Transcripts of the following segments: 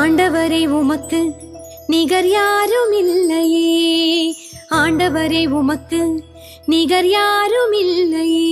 ஆண்டவரே உமக்கு நிகர் யாரும் இல்லையே ஆண்டவரே உமக்கு நிகர் யாரும் இல்லையே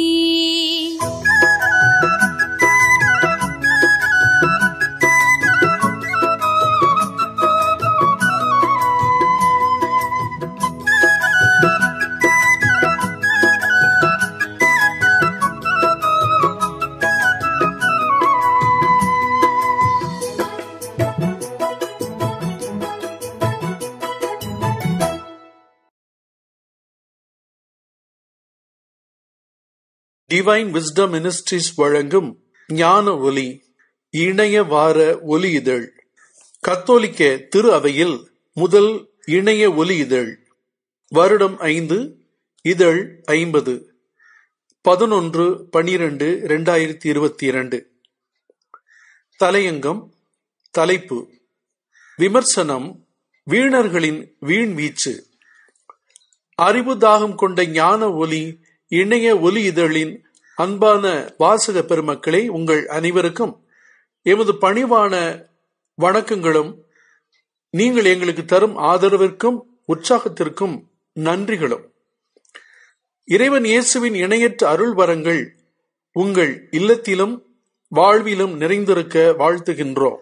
டிவைன் விஸ்டம் மினிஸ்ட்ரிஸ் வழங்கும் ஞான ஒலி இணைய வார ஒலி இதழ் கத்தோலிக்க திரு அவையில் முதல் இணைய ஒலி இதழ் வருடம் ஐந்து இதழ் ஐம்பது பதினொன்று பனிரெண்டு இரண்டாயிரத்தி இருபத்தி இரண்டு தலையங்கம் தலைப்பு விமர்சனம் வீணர்களின் வீண் வீச்சு அறிவு தாகம் கொண்ட ஞான ஒலி இணைய ஒலி இதழின் அன்பான வாசக பெருமக்களே உங்கள் அனைவருக்கும் எமது பணிவான வணக்கங்களும் நீங்கள் எங்களுக்கு தரும் ஆதரவிற்கும் உற்சாகத்திற்கும் நன்றிகளும் இறைவன் இயேசுவின் இணையற்ற அருள் வரங்கள் உங்கள் இல்லத்திலும் வாழ்விலும் நிறைந்திருக்க வாழ்த்துகின்றோம்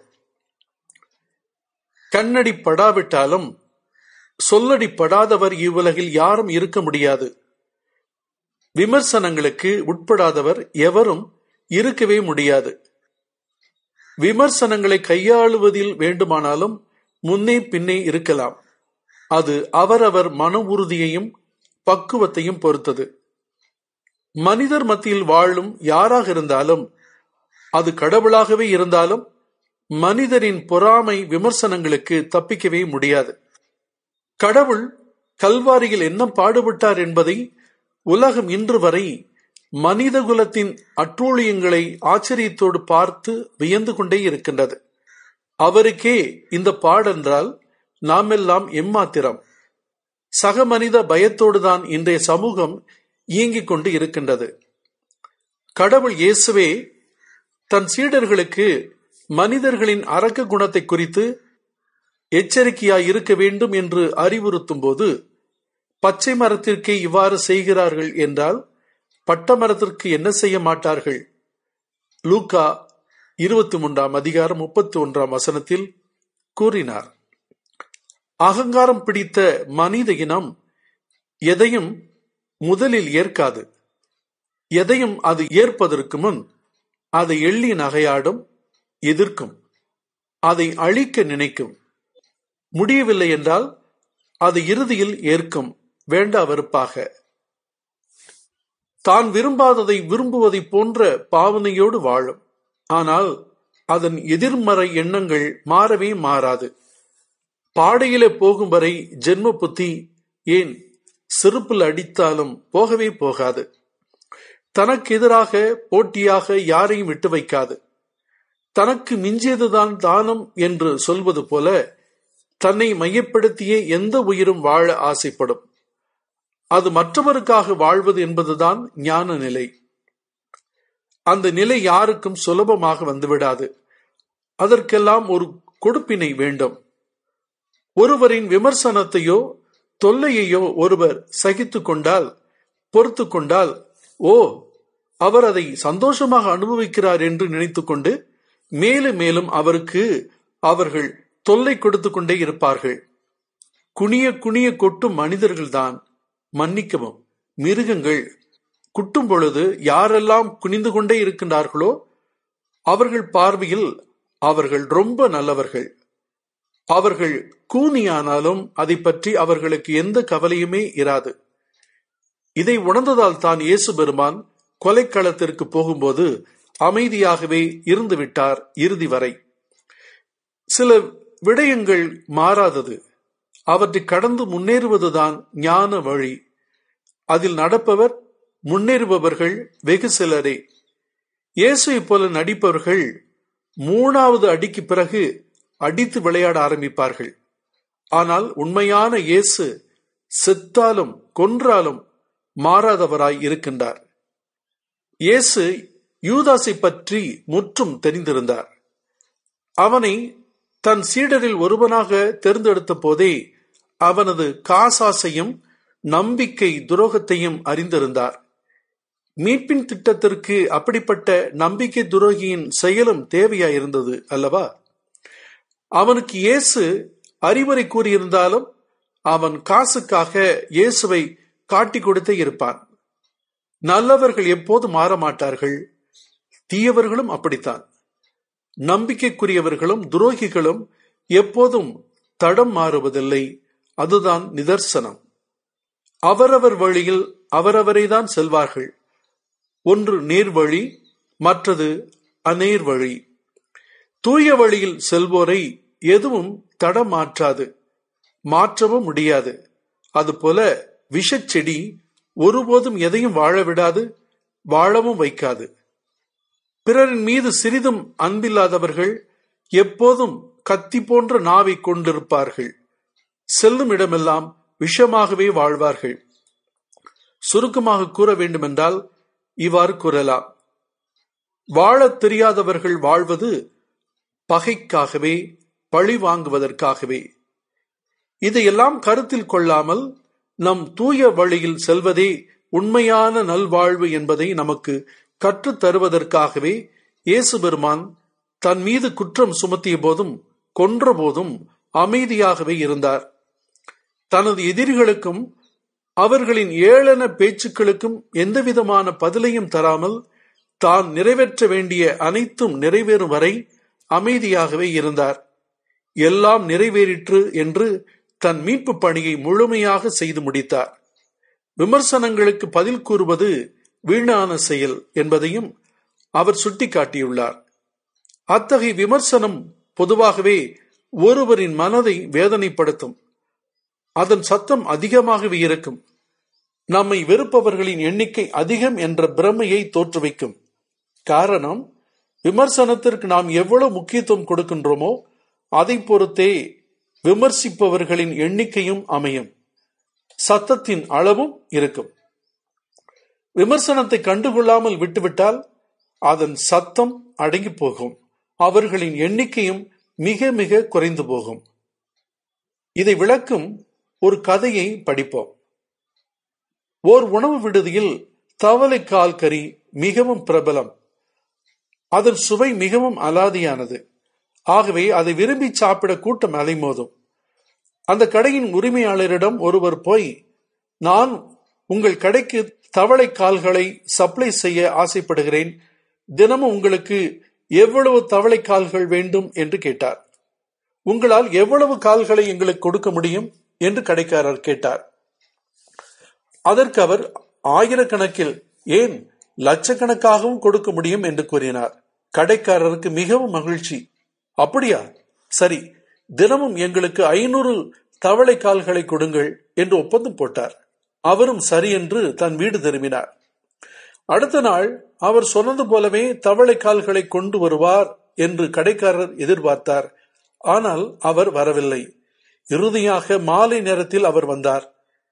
கண்ணடி படாவிட்டாலும் சொல்லடி படாதவர் இவ்வுலகில் யாரும் இருக்க முடியாது விமர்சனங்களுக்கு உட்படாதவர் எவரும் இருக்கவே முடியாது விமர்சனங்களை கையாளுவதில் வேண்டுமானாலும் முன்னே பின்னே இருக்கலாம் அது அவரவர் மன உறுதியையும் பக்குவத்தையும் பொறுத்தது மனிதர் மத்தியில் வாழும் யாராக இருந்தாலும் அது கடவுளாகவே இருந்தாலும் மனிதரின் பொறாமை விமர்சனங்களுக்கு தப்பிக்கவே முடியாது கடவுள் கல்வாரியில் என்ன பாடுபட்டார் என்பதை உலகம் இன்று வரை மனித குலத்தின் அட்டூழியங்களை ஆச்சரியத்தோடு பார்த்து வியந்து கொண்டே இருக்கின்றது அவருக்கே இந்த பாடென்றால் நாமெல்லாம் எம்மாத்திரம் சக மனித பயத்தோடுதான் இன்றைய சமூகம் இயங்கிக் கொண்டு இருக்கின்றது கடவுள் இயேசுவே தன் சீடர்களுக்கு மனிதர்களின் அரக்க குணத்தை குறித்து எச்சரிக்கையாய் இருக்க வேண்டும் என்று அறிவுறுத்தும் போது பச்சை மரத்திற்கே இவ்வாறு செய்கிறார்கள் என்றால் பட்ட மரத்திற்கு என்ன செய்ய மாட்டார்கள் லூக்கா இருபத்தி மூன்றாம் அதிகாரம் முப்பத்தி ஒன்றாம் வசனத்தில் கூறினார் அகங்காரம் பிடித்த மனித இனம் எதையும் முதலில் ஏற்காது எதையும் அது ஏற்பதற்கு முன் அதை எள்ளி நகையாடும் எதிர்க்கும் அதை அழிக்க நினைக்கும் முடியவில்லை என்றால் அது இறுதியில் ஏற்கும் வேண்டா வெறுப்பாக தான் விரும்பாததை விரும்புவதை போன்ற பாவனையோடு வாழும் ஆனால் அதன் எதிர்மறை எண்ணங்கள் மாறவே மாறாது பாடையிலே போகும் வரை ஜென்ம புத்தி ஏன் செருப்பில் அடித்தாலும் போகவே போகாது தனக்கு எதிராக போட்டியாக யாரையும் விட்டு வைக்காது தனக்கு மிஞ்சியதுதான் தானம் என்று சொல்வது போல தன்னை மையப்படுத்தியே எந்த உயிரும் வாழ ஆசைப்படும் அது மற்றவருக்காக வாழ்வது என்பதுதான் ஞான நிலை அந்த நிலை யாருக்கும் சுலபமாக வந்துவிடாது அதற்கெல்லாம் ஒரு கொடுப்பினை வேண்டும் ஒருவரின் விமர்சனத்தையோ தொல்லையையோ ஒருவர் சகித்து கொண்டால் பொறுத்து கொண்டால் ஓ அவர் அதை சந்தோஷமாக அனுபவிக்கிறார் என்று நினைத்துக்கொண்டு மேலும் மேலும் அவருக்கு அவர்கள் தொல்லை கொடுத்து கொண்டே இருப்பார்கள் குனிய குனிய கொட்டும் மனிதர்கள்தான் மன்னிக்கவும் மிருகங்கள் குட்டும் பொழுது யாரெல்லாம் குனிந்து கொண்டே இருக்கின்றார்களோ அவர்கள் பார்வையில் அவர்கள் ரொம்ப நல்லவர்கள் அவர்கள் கூனியானாலும் அதை பற்றி அவர்களுக்கு எந்த கவலையுமே இராது இதை உணர்ந்ததால் தான் இயேசு பெருமான் கொலைக்களத்திற்கு போகும்போது அமைதியாகவே இருந்து விட்டார் இறுதி வரை சில விடயங்கள் மாறாதது அவற்றை கடந்து முன்னேறுவதுதான் ஞான வழி அதில் நடப்பவர் முன்னேறுபவர்கள் வெகு சிலரே இயேசுவை போல நடிப்பவர்கள் மூணாவது அடிக்கு பிறகு அடித்து விளையாட ஆரம்பிப்பார்கள் ஆனால் உண்மையான இயேசு செத்தாலும் கொன்றாலும் மாறாதவராய் இருக்கின்றார் இயேசு யூதாசை பற்றி முற்றும் தெரிந்திருந்தார் அவனை தன் சீடரில் ஒருவனாக தேர்ந்தெடுத்த போதே அவனது காசாசையும் நம்பிக்கை துரோகத்தையும் அறிந்திருந்தார் மீட்பின் திட்டத்திற்கு அப்படிப்பட்ட நம்பிக்கை துரோகியின் செயலும் தேவையாயிருந்தது அல்லவா அவனுக்கு இயேசு அறிவுரை கூறியிருந்தாலும் அவன் காசுக்காக இயேசுவை காட்டிக் கொடுத்தே இருப்பான் நல்லவர்கள் எப்போது மாற மாட்டார்கள் தீயவர்களும் அப்படித்தான் நம்பிக்கைக்குரியவர்களும் துரோகிகளும் எப்போதும் தடம் மாறுவதில்லை அதுதான் நிதர்சனம் அவரவர் வழியில் அவரவரை தான் செல்வார்கள் ஒன்று நேர்வழி மற்றது அநேர் வழி தூய வழியில் செல்வோரை எதுவும் தடம் மாற்றாது மாற்றவும் முடியாது அதுபோல விஷச்செடி ஒருபோதும் எதையும் வாழ விடாது வாழவும் வைக்காது பிறரின் மீது சிறிதும் அன்பில்லாதவர்கள் எப்போதும் கத்தி போன்ற நாவை கொண்டிருப்பார்கள் செல்லும் இடமெல்லாம் விஷமாகவே வாழ்வார்கள் சுருக்கமாக கூற வேண்டுமென்றால் இவ்வாறு கூறலாம் வாழத் தெரியாதவர்கள் வாழ்வது பகைக்காகவே பழி வாங்குவதற்காகவே இதையெல்லாம் கருத்தில் கொள்ளாமல் நம் தூய வழியில் செல்வதே உண்மையான நல்வாழ்வு என்பதை நமக்கு கற்றுத் தருவதற்காகவே இயேசு பெருமான் தன் மீது குற்றம் சுமத்திய போதும் கொன்ற போதும் அமைதியாகவே இருந்தார் தனது எதிரிகளுக்கும் அவர்களின் ஏளன பேச்சுக்களுக்கும் எந்தவிதமான பதிலையும் தராமல் தான் நிறைவேற்ற வேண்டிய அனைத்தும் நிறைவேறும் வரை அமைதியாகவே இருந்தார் எல்லாம் நிறைவேறிற்று என்று தன் மீட்பு பணியை முழுமையாக செய்து முடித்தார் விமர்சனங்களுக்கு பதில் கூறுவது வீணான செயல் என்பதையும் அவர் சுட்டிக்காட்டியுள்ளார் அத்தகைய விமர்சனம் பொதுவாகவே ஒருவரின் மனதை வேதனைப்படுத்தும் அதன் சத்தம் அதிகமாகவே இருக்கும் நம்மை வெறுப்பவர்களின் எண்ணிக்கை அதிகம் என்ற பிரமையை தோற்றுவிக்கும் காரணம் விமர்சனத்திற்கு நாம் எவ்வளவு முக்கியத்துவம் கொடுக்கின்றோமோ அதை பொறுத்தே விமர்சிப்பவர்களின் எண்ணிக்கையும் அமையும் சத்தத்தின் அளவும் இருக்கும் விமர்சனத்தை கண்டுகொள்ளாமல் விட்டுவிட்டால் அதன் சத்தம் அடங்கி போகும் அவர்களின் எண்ணிக்கையும் மிக மிக குறைந்து போகும் இதை விளக்கும் ஒரு கதையை படிப்போம் ஓர் உணவு விடுதியில் தவளைக்கால் கறி மிகவும் பிரபலம் அதன் சுவை மிகவும் அலாதியானது ஆகவே அதை விரும்பி சாப்பிட கூட்டம் அலைமோதும் அந்த கடையின் உரிமையாளரிடம் ஒருவர் போய் நான் உங்கள் கடைக்கு தவளை கால்களை சப்ளை செய்ய ஆசைப்படுகிறேன் தினமும் உங்களுக்கு எவ்வளவு தவளை கால்கள் வேண்டும் என்று கேட்டார் உங்களால் எவ்வளவு கால்களை எங்களுக்கு கொடுக்க முடியும் என்று கடைக்காரர் கேட்டார் அதற்கு அவர் ஆயிரக்கணக்கில் ஏன் லட்சக்கணக்காகவும் கொடுக்க முடியும் என்று கூறினார் கடைக்காரருக்கு மிகவும் மகிழ்ச்சி அப்படியா சரி தினமும் எங்களுக்கு ஐநூறு தவளை கால்களை கொடுங்கள் என்று ஒப்பந்தம் போட்டார் அவரும் சரி என்று தன் வீடு திரும்பினார் அடுத்த நாள் அவர் சொன்னது போலவே தவளை கால்களை கொண்டு வருவார் என்று கடைக்காரர் எதிர்பார்த்தார் ஆனால் அவர் வரவில்லை இறுதியாக மாலை நேரத்தில் அவர் வந்தார்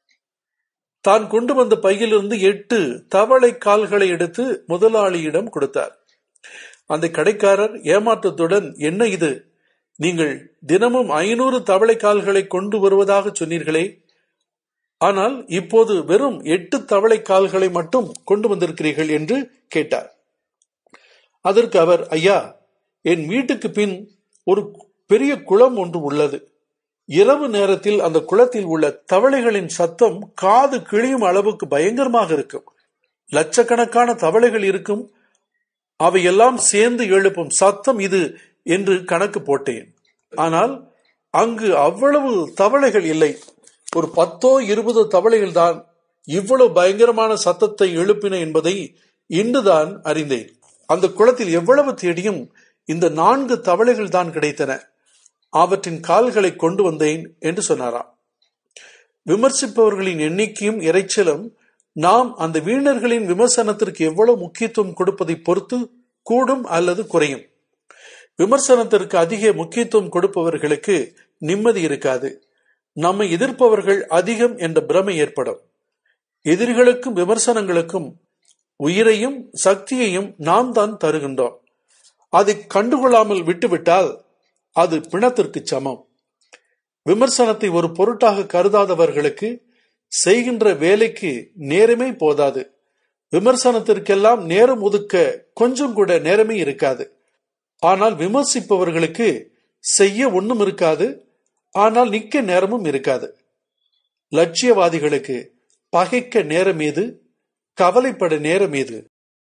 தான் கொண்டு வந்த பையிலிருந்து எட்டு தவளை கால்களை எடுத்து முதலாளியிடம் கொடுத்தார் அந்த கடைக்காரர் ஏமாற்றத்துடன் என்ன இது நீங்கள் தினமும் ஐநூறு தவளை கால்களை கொண்டு வருவதாக சொன்னீர்களே ஆனால் இப்போது வெறும் எட்டு தவளை கால்களை மட்டும் கொண்டு வந்திருக்கிறீர்கள் என்று கேட்டார் அதற்கு அவர் ஐயா என் வீட்டுக்கு பின் ஒரு பெரிய குளம் ஒன்று உள்ளது இரவு நேரத்தில் அந்த குளத்தில் உள்ள தவளைகளின் சத்தம் காது கிழியும் அளவுக்கு பயங்கரமாக இருக்கும் லட்சக்கணக்கான தவளைகள் இருக்கும் அவையெல்லாம் சேர்ந்து எழுப்பும் சத்தம் இது என்று கணக்கு போட்டேன் ஆனால் அங்கு அவ்வளவு தவளைகள் இல்லை ஒரு பத்தோ இருபதோ தவளைகள் தான் இவ்வளவு பயங்கரமான சத்தத்தை எழுப்பின என்பதை இன்றுதான் அறிந்தேன் அந்த குளத்தில் எவ்வளவு தேடியும் இந்த நான்கு தவளைகள் தான் கிடைத்தன அவற்றின் கால்களை கொண்டு வந்தேன் என்று சொன்னாராம் விமர்சிப்பவர்களின் எண்ணிக்கையும் இறைச்சலும் நாம் அந்த வீணர்களின் விமர்சனத்திற்கு எவ்வளவு முக்கியத்துவம் கொடுப்பதை பொறுத்து கூடும் அல்லது குறையும் விமர்சனத்திற்கு அதிக முக்கியத்துவம் கொடுப்பவர்களுக்கு நிம்மதி இருக்காது நம்மை எதிர்ப்பவர்கள் அதிகம் என்ற பிரமை ஏற்படும் எதிரிகளுக்கும் விமர்சனங்களுக்கும் உயிரையும் சக்தியையும் நாம் தான் தருகின்றோம் அதை கண்டுகொள்ளாமல் விட்டுவிட்டால் அது பிணத்திற்கு சமம் விமர்சனத்தை ஒரு பொருட்டாக கருதாதவர்களுக்கு செய்கின்ற வேலைக்கு நேரமே போதாது விமர்சனத்திற்கெல்லாம் நேரம் ஒதுக்க கொஞ்சம் கூட நேரமே இருக்காது ஆனால் விமர்சிப்பவர்களுக்கு செய்ய ஒண்ணும் இருக்காது ஆனால் நிக்க நேரமும் இருக்காது லட்சியவாதிகளுக்கு பகைக்க நேரம் ஏது கவலைப்பட நேரம் ஏது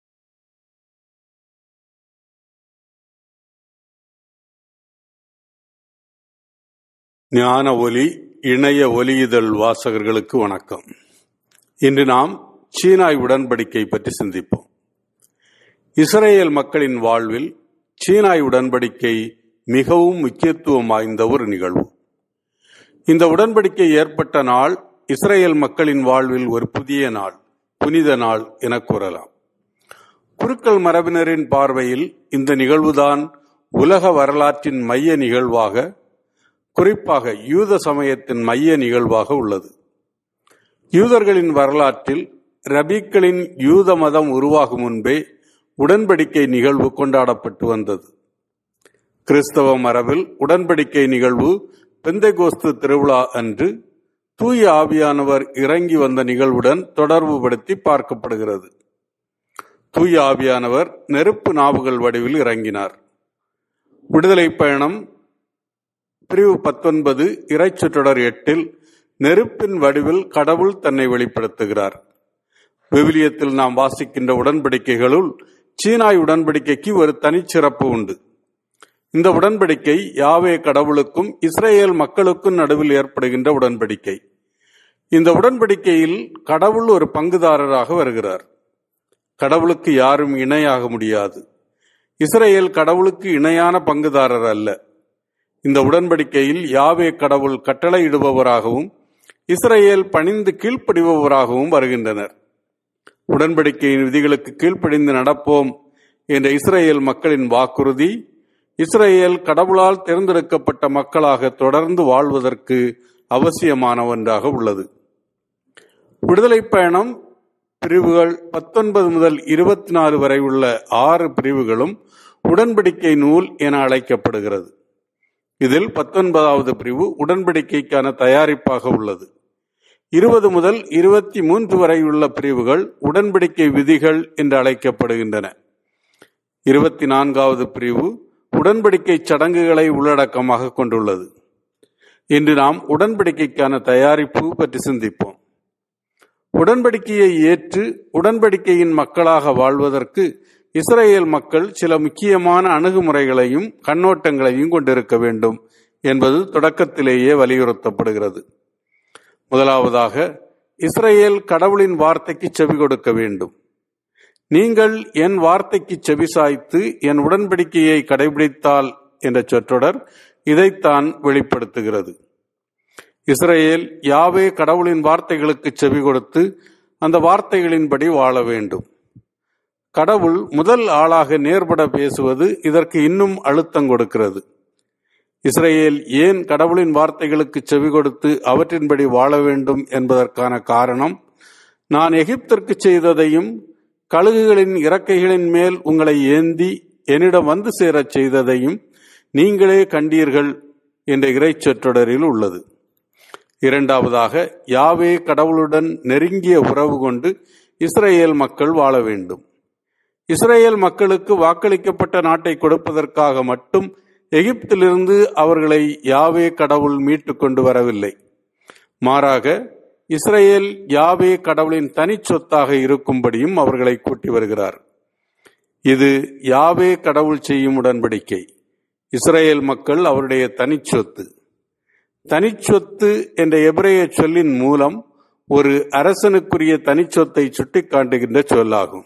ஞான ஒலி இணைய ஒலி இதழ் வாசகர்களுக்கு வணக்கம் இன்று நாம் சீனாய் உடன்படிக்கை பற்றி சிந்திப்போம் இஸ்ரேல் மக்களின் வாழ்வில் சீனாய் உடன்படிக்கை மிகவும் முக்கியத்துவம் வாய்ந்த ஒரு நிகழ்வு இந்த உடன்படிக்கை ஏற்பட்ட நாள் இஸ்ரேல் மக்களின் வாழ்வில் ஒரு புதிய நாள் புனித நாள் என கூறலாம் குருக்கள் மரபினரின் பார்வையில் இந்த நிகழ்வுதான் உலக வரலாற்றின் மைய நிகழ்வாக குறிப்பாக யூத சமயத்தின் மைய நிகழ்வாக உள்ளது யூதர்களின் வரலாற்றில் ரபீக்களின் யூத மதம் உருவாகும் முன்பே உடன்படிக்கை நிகழ்வு கொண்டாடப்பட்டு வந்தது கிறிஸ்தவ மரபில் உடன்படிக்கை நிகழ்வு பெந்தைகோஸ்து திருவிழா அன்று தூய ஆவியானவர் இறங்கி வந்த நிகழ்வுடன் தொடர்புபடுத்தி பார்க்கப்படுகிறது தூய ஆவியானவர் நெருப்பு நாவுகள் வடிவில் இறங்கினார் விடுதலை பயணம் பிரிவு பத்தொன்பது இறைச்சுற்றொடர் எட்டில் நெருப்பின் வடிவில் கடவுள் தன்னை வெளிப்படுத்துகிறார் விவிலியத்தில் நாம் வாசிக்கின்ற உடன்படிக்கைகளுள் சீனாய் உடன்படிக்கைக்கு ஒரு தனிச்சிறப்பு உண்டு இந்த உடன்படிக்கை யாவே கடவுளுக்கும் இஸ்ரேல் மக்களுக்கும் நடுவில் ஏற்படுகின்ற உடன்படிக்கை இந்த உடன்படிக்கையில் கடவுள் ஒரு பங்குதாரராக வருகிறார் கடவுளுக்கு யாரும் இணையாக முடியாது இஸ்ரேல் கடவுளுக்கு இணையான பங்குதாரர் அல்ல இந்த உடன்படிக்கையில் யாவே கடவுள் கட்டளையிடுபவராகவும் இஸ்ரேல் பணிந்து கீழ்ப்படிபவராகவும் வருகின்றனர் உடன்படிக்கையின் விதிகளுக்கு கீழ்ப்படிந்து நடப்போம் என்ற இஸ்ரேல் மக்களின் வாக்குறுதி இஸ்ரேல் கடவுளால் தேர்ந்தெடுக்கப்பட்ட மக்களாக தொடர்ந்து வாழ்வதற்கு அவசியமான ஒன்றாக உள்ளது விடுதலை பயணம் பிரிவுகள் பத்தொன்பது முதல் இருபத்தி நாலு வரை உள்ள ஆறு பிரிவுகளும் உடன்படிக்கை நூல் என அழைக்கப்படுகிறது இதில் பத்தொன்பதாவது பிரிவு உடன்படிக்கைக்கான தயாரிப்பாக உள்ளது இருபது முதல் இருபத்தி மூன்று வரை உள்ள பிரிவுகள் உடன்படிக்கை விதிகள் என்று அழைக்கப்படுகின்றன இருபத்தி நான்காவது பிரிவு உடன்படிக்கை சடங்குகளை உள்ளடக்கமாக கொண்டுள்ளது இன்று நாம் உடன்படிக்கைக்கான தயாரிப்பு பற்றி சிந்திப்போம் உடன்படிக்கையை ஏற்று உடன்படிக்கையின் மக்களாக வாழ்வதற்கு இஸ்ரேல் மக்கள் சில முக்கியமான அணுகுமுறைகளையும் கண்ணோட்டங்களையும் கொண்டிருக்க வேண்டும் என்பது தொடக்கத்திலேயே வலியுறுத்தப்படுகிறது முதலாவதாக இஸ்ரேல் கடவுளின் வார்த்தைக்கு செவி கொடுக்க வேண்டும் நீங்கள் என் வார்த்தைக்கு செவி சாய்த்து என் உடன்படிக்கையை கடைபிடித்தால் என்ற சொற்றொடர் இதைத்தான் வெளிப்படுத்துகிறது இஸ்ரேல் யாவே கடவுளின் வார்த்தைகளுக்கு செவி கொடுத்து அந்த வார்த்தைகளின்படி வாழ வேண்டும் கடவுள் முதல் ஆளாக நேர்பட பேசுவது இதற்கு இன்னும் அழுத்தம் கொடுக்கிறது இஸ்ரேல் ஏன் கடவுளின் வார்த்தைகளுக்கு செவி கொடுத்து அவற்றின்படி வாழ வேண்டும் என்பதற்கான காரணம் நான் எகிப்திற்கு செய்ததையும் கழுகுகளின் இறக்கைகளின் மேல் உங்களை ஏந்தி என்னிடம் வந்து சேரச் செய்ததையும் நீங்களே கண்டீர்கள் என்ற இறைச்சொற்றொடரில் உள்ளது இரண்டாவதாக யாவே கடவுளுடன் நெருங்கிய உறவு கொண்டு இஸ்ரேல் மக்கள் வாழ வேண்டும் இஸ்ரேல் மக்களுக்கு வாக்களிக்கப்பட்ட நாட்டை கொடுப்பதற்காக மட்டும் எகிப்திலிருந்து அவர்களை யாவே கடவுள் மீட்டு கொண்டு வரவில்லை மாறாக இஸ்ரேல் யாவே கடவுளின் தனி சொத்தாக இருக்கும்படியும் அவர்களை கூட்டி வருகிறார் இது யாவே கடவுள் செய்யும் உடன்படிக்கை இஸ்ரேல் மக்கள் அவருடைய தனிச்சொத்து தனிச்சொத்து என்ற எபிரேய சொல்லின் மூலம் ஒரு அரசனுக்குரிய தனிச்சொத்தை சுட்டிக்காட்டுகின்ற சொல்லாகும்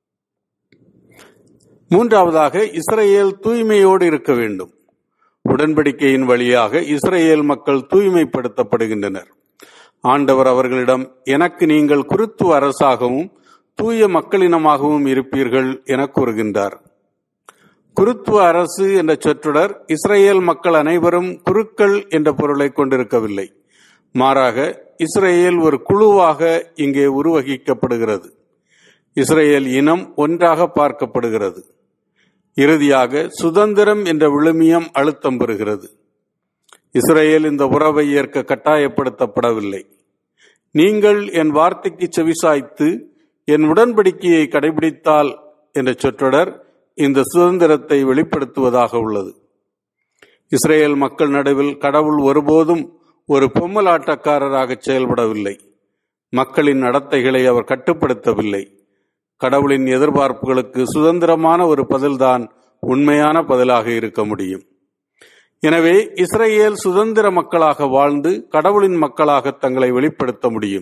மூன்றாவதாக இஸ்ரேல் தூய்மையோடு இருக்க வேண்டும் உடன்படிக்கையின் வழியாக இஸ்ரேல் மக்கள் தூய்மைப்படுத்தப்படுகின்றனர் ஆண்டவர் அவர்களிடம் எனக்கு நீங்கள் குருத்துவ அரசாகவும் தூய மக்களினமாகவும் இருப்பீர்கள் என கூறுகின்றார் குருத்துவ அரசு என்ற சொற்றொடர் இஸ்ரேல் மக்கள் அனைவரும் குருக்கள் என்ற பொருளை கொண்டிருக்கவில்லை மாறாக இஸ்ரேல் ஒரு குழுவாக இங்கே உருவகிக்கப்படுகிறது இஸ்ரேல் இனம் ஒன்றாக பார்க்கப்படுகிறது இறுதியாக சுதந்திரம் என்ற விழுமியம் அழுத்தம் பெறுகிறது இஸ்ரேல் இந்த உறவை ஏற்க கட்டாயப்படுத்தப்படவில்லை நீங்கள் என் வார்த்தைக்கு செவிசாய்த்து என் உடன்படிக்கையை கடைபிடித்தால் என்ற சொற்றொடர் இந்த சுதந்திரத்தை வெளிப்படுத்துவதாக உள்ளது இஸ்ரேல் மக்கள் நடுவில் கடவுள் ஒருபோதும் ஒரு பொம்மலாட்டக்காரராக செயல்படவில்லை மக்களின் நடத்தைகளை அவர் கட்டுப்படுத்தவில்லை கடவுளின் எதிர்பார்ப்புகளுக்கு சுதந்திரமான ஒரு பதில்தான் உண்மையான பதிலாக இருக்க முடியும் எனவே இஸ்ரேல் சுதந்திர மக்களாக வாழ்ந்து கடவுளின் மக்களாக தங்களை வெளிப்படுத்த முடியும்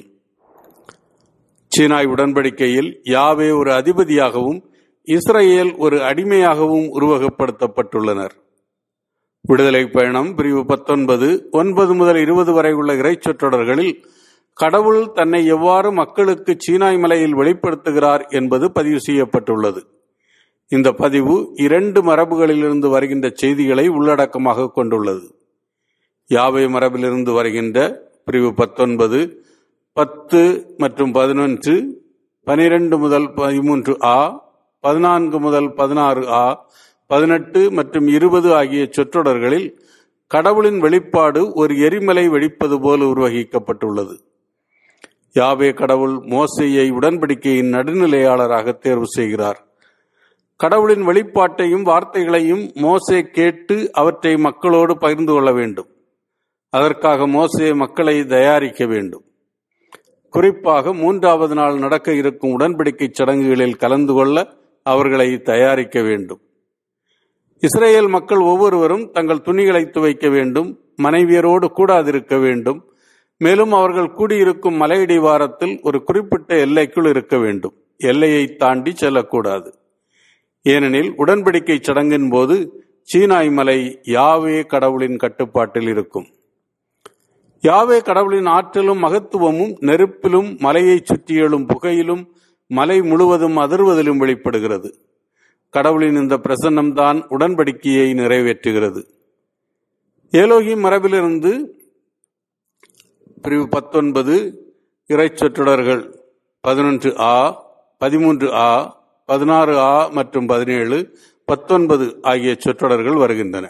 சீனாய் உடன்படிக்கையில் யாவே ஒரு அதிபதியாகவும் இஸ்ரேல் ஒரு அடிமையாகவும் உருவகப்படுத்தப்பட்டுள்ளனர் விடுதலை பயணம் பிரிவு பத்தொன்பது ஒன்பது முதல் இருபது வரை உள்ள இறைச்சொற்றொடர்களில் கடவுள் தன்னை எவ்வாறு மக்களுக்கு சீனாய் மலையில் வெளிப்படுத்துகிறார் என்பது பதிவு செய்யப்பட்டுள்ளது இந்த பதிவு இரண்டு மரபுகளிலிருந்து வருகின்ற செய்திகளை உள்ளடக்கமாக கொண்டுள்ளது யாவை மரபிலிருந்து வருகின்ற பிரிவு பத்தொன்பது பத்து மற்றும் பதினொன்று பனிரெண்டு முதல் பதிமூன்று ஆ பதினான்கு முதல் பதினாறு ஆ பதினெட்டு மற்றும் இருபது ஆகிய சொற்றொடர்களில் கடவுளின் வெளிப்பாடு ஒரு எரிமலை வெடிப்பது போல் உருவகிக்கப்பட்டுள்ளது யாவே கடவுள் மோசையை உடன்படிக்கையின் நடுநிலையாளராக தேர்வு செய்கிறார் கடவுளின் வெளிப்பாட்டையும் வார்த்தைகளையும் மோசே கேட்டு அவற்றை மக்களோடு பகிர்ந்து கொள்ள வேண்டும் அதற்காக மோசே மக்களை தயாரிக்க வேண்டும் குறிப்பாக மூன்றாவது நாள் நடக்க இருக்கும் உடன்படிக்கை சடங்குகளில் கலந்து கொள்ள அவர்களை தயாரிக்க வேண்டும் இஸ்ரேல் மக்கள் ஒவ்வொருவரும் தங்கள் துணிகளை துவைக்க வேண்டும் மனைவியரோடு கூடாதிருக்க வேண்டும் மேலும் அவர்கள் கூடியிருக்கும் மலையடிவாரத்தில் ஒரு குறிப்பிட்ட எல்லைக்குள் இருக்க வேண்டும் எல்லையை தாண்டி செல்லக்கூடாது ஏனெனில் உடன்படிக்கை சடங்கின் போது சீனாய் மலை யாவே கடவுளின் கட்டுப்பாட்டில் இருக்கும் யாவே கடவுளின் ஆற்றலும் மகத்துவமும் நெருப்பிலும் மலையை சுற்றியலும் புகையிலும் மலை முழுவதும் அதிர்வதிலும் வெளிப்படுகிறது கடவுளின் இந்த பிரசன்னம்தான் உடன்படிக்கையை நிறைவேற்றுகிறது ஏலோகி மரபிலிருந்து பிரிவு பத்தொன்பது இறைச்சொற்றொடர்கள் பதினொன்று ஆ பதிமூன்று ஆ பதினாறு ஆ மற்றும் பதினேழு பத்தொன்பது ஆகிய சொற்றொடர்கள் வருகின்றன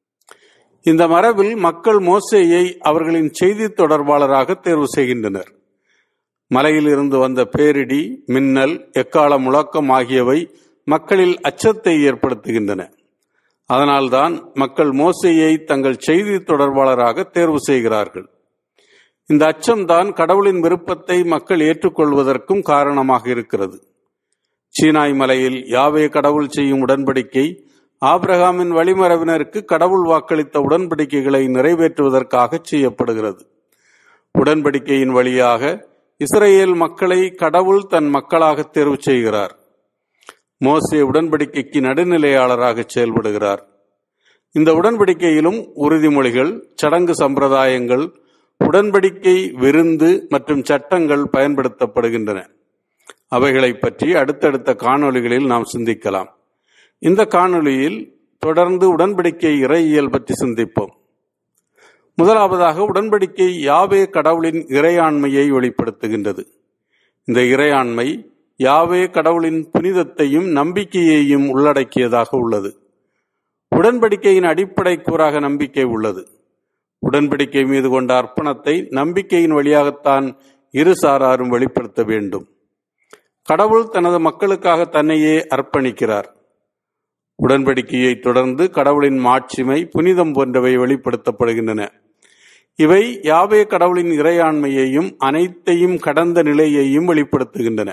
இந்த மரபில் மக்கள் மோசேயை அவர்களின் செய்தி தொடர்பாளராக தேர்வு செய்கின்றனர் மலையில் இருந்து வந்த பேரிடி மின்னல் எக்கால முழக்கம் ஆகியவை மக்களில் அச்சத்தை ஏற்படுத்துகின்றன அதனால்தான் மக்கள் மோசையை தங்கள் செய்தி தொடர்பாளராக தேர்வு செய்கிறார்கள் இந்த அச்சம்தான் கடவுளின் விருப்பத்தை மக்கள் ஏற்றுக்கொள்வதற்கும் காரணமாக இருக்கிறது சீனாய் மலையில் யாவே கடவுள் செய்யும் உடன்படிக்கை ஆபிரகாமின் வழிமரபினருக்கு கடவுள் வாக்களித்த உடன்படிக்கைகளை நிறைவேற்றுவதற்காக செய்யப்படுகிறது உடன்படிக்கையின் வழியாக இஸ்ரேல் மக்களை கடவுள் தன் மக்களாக தேர்வு செய்கிறார் மோசே உடன்படிக்கைக்கு நடுநிலையாளராக செயல்படுகிறார் இந்த உடன்படிக்கையிலும் உறுதிமொழிகள் சடங்கு சம்பிரதாயங்கள் உடன்படிக்கை விருந்து மற்றும் சட்டங்கள் பயன்படுத்தப்படுகின்றன அவைகளை பற்றி அடுத்தடுத்த காணொளிகளில் நாம் சிந்திக்கலாம் இந்த காணொளியில் தொடர்ந்து உடன்படிக்கை இறையியல் பற்றி சிந்திப்போம் முதலாவதாக உடன்படிக்கை யாவே கடவுளின் இறையாண்மையை வெளிப்படுத்துகின்றது இந்த இறையாண்மை யாவே கடவுளின் புனிதத்தையும் நம்பிக்கையையும் உள்ளடக்கியதாக உள்ளது உடன்படிக்கையின் அடிப்படை கூறாக நம்பிக்கை உள்ளது உடன்படிக்கை மீது கொண்ட அர்ப்பணத்தை நம்பிக்கையின் வழியாகத்தான் இரு சாராரும் வெளிப்படுத்த வேண்டும் கடவுள் தனது மக்களுக்காக தன்னையே அர்ப்பணிக்கிறார் உடன்படிக்கையை தொடர்ந்து கடவுளின் மாட்சிமை புனிதம் போன்றவை வெளிப்படுத்தப்படுகின்றன இவை யாவே கடவுளின் இறையாண்மையையும் அனைத்தையும் கடந்த நிலையையும் வெளிப்படுத்துகின்றன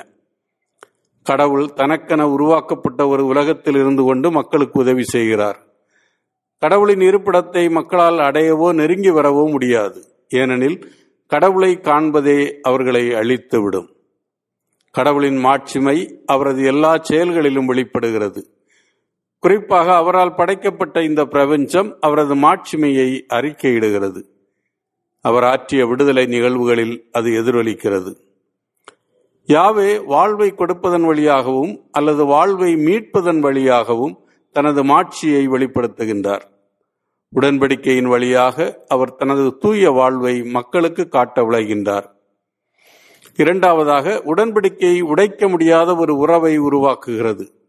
கடவுள் தனக்கென உருவாக்கப்பட்ட ஒரு உலகத்தில் இருந்து கொண்டு மக்களுக்கு உதவி செய்கிறார் கடவுளின் இருப்பிடத்தை மக்களால் அடையவோ நெருங்கி வரவோ முடியாது ஏனெனில் கடவுளை காண்பதே அவர்களை அழித்துவிடும் கடவுளின் மாட்சிமை அவரது எல்லா செயல்களிலும் வெளிப்படுகிறது குறிப்பாக அவரால் படைக்கப்பட்ட இந்த பிரபஞ்சம் அவரது மாட்சிமையை அறிக்கையிடுகிறது அவர் ஆற்றிய விடுதலை நிகழ்வுகளில் அது எதிரொலிக்கிறது யாவே வாழ்வை கொடுப்பதன் வழியாகவும் அல்லது வாழ்வை மீட்பதன் வழியாகவும் தனது மாட்சியை வெளிப்படுத்துகின்றார் உடன்படிக்கையின் வழியாக அவர் தனது தூய வாழ்வை மக்களுக்கு காட்ட விளைகின்றார் இரண்டாவதாக உடன்படிக்கையை உடைக்க முடியாத ஒரு உறவை உருவாக்குகிறது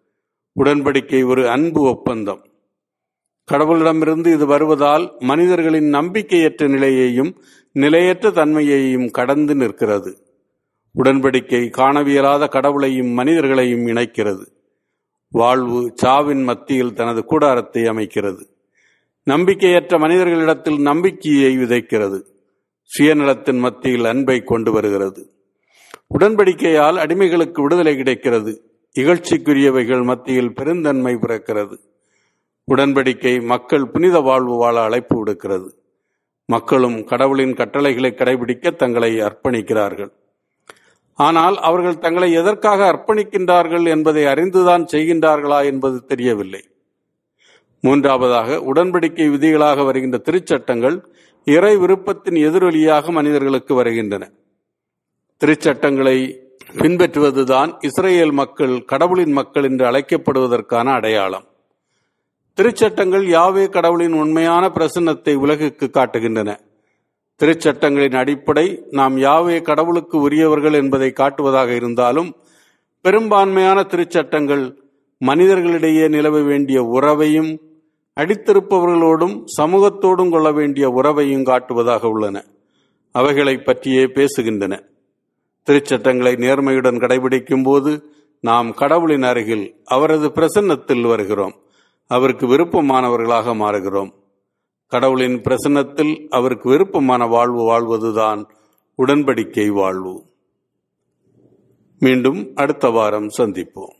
உடன்படிக்கை ஒரு அன்பு ஒப்பந்தம் கடவுளிடமிருந்து இது வருவதால் மனிதர்களின் நம்பிக்கையற்ற நிலையையும் நிலையற்ற தன்மையையும் கடந்து நிற்கிறது உடன்படிக்கை காணவியலாத கடவுளையும் மனிதர்களையும் இணைக்கிறது வாழ்வு சாவின் மத்தியில் தனது கூடாரத்தை அமைக்கிறது நம்பிக்கையற்ற மனிதர்களிடத்தில் நம்பிக்கையை விதைக்கிறது சுயநலத்தின் மத்தியில் அன்பை கொண்டு வருகிறது உடன்படிக்கையால் அடிமைகளுக்கு விடுதலை கிடைக்கிறது இகழ்ச்சிக்குரியவைகள் மத்தியில் பெருந்தன்மை பிறக்கிறது உடன்படிக்கை மக்கள் புனித வாழ்வு வாழ அழைப்பு விடுக்கிறது மக்களும் கடவுளின் கட்டளைகளை கடைபிடிக்க தங்களை அர்ப்பணிக்கிறார்கள் ஆனால் அவர்கள் தங்களை எதற்காக அர்ப்பணிக்கின்றார்கள் என்பதை அறிந்துதான் செய்கின்றார்களா என்பது தெரியவில்லை மூன்றாவதாக உடன்படிக்கை விதிகளாக வருகின்ற திருச்சட்டங்கள் இறை விருப்பத்தின் எதிரொலியாக மனிதர்களுக்கு வருகின்றன திருச்சட்டங்களை பின்பற்றுவதுதான் இஸ்ரேல் மக்கள் கடவுளின் மக்கள் என்று அழைக்கப்படுவதற்கான அடையாளம் திருச்சட்டங்கள் யாவே கடவுளின் உண்மையான பிரசன்னத்தை உலகுக்கு காட்டுகின்றன திருச்சட்டங்களின் அடிப்படை நாம் யாவே கடவுளுக்கு உரியவர்கள் என்பதை காட்டுவதாக இருந்தாலும் பெரும்பான்மையான திருச்சட்டங்கள் மனிதர்களிடையே நிலவ வேண்டிய உறவையும் அடித்திருப்பவர்களோடும் சமூகத்தோடும் கொள்ள வேண்டிய உறவையும் காட்டுவதாக உள்ளன அவைகளை பற்றியே பேசுகின்றன திருச்சட்டங்களை நேர்மையுடன் கடைபிடிக்கும் போது நாம் கடவுளின் அருகில் அவரது பிரசன்னத்தில் வருகிறோம் அவருக்கு விருப்பமானவர்களாக மாறுகிறோம் கடவுளின் பிரசன்னத்தில் அவருக்கு விருப்பமான வாழ்வு வாழ்வதுதான் உடன்படிக்கை வாழ்வு மீண்டும் அடுத்த வாரம் சந்திப்போம்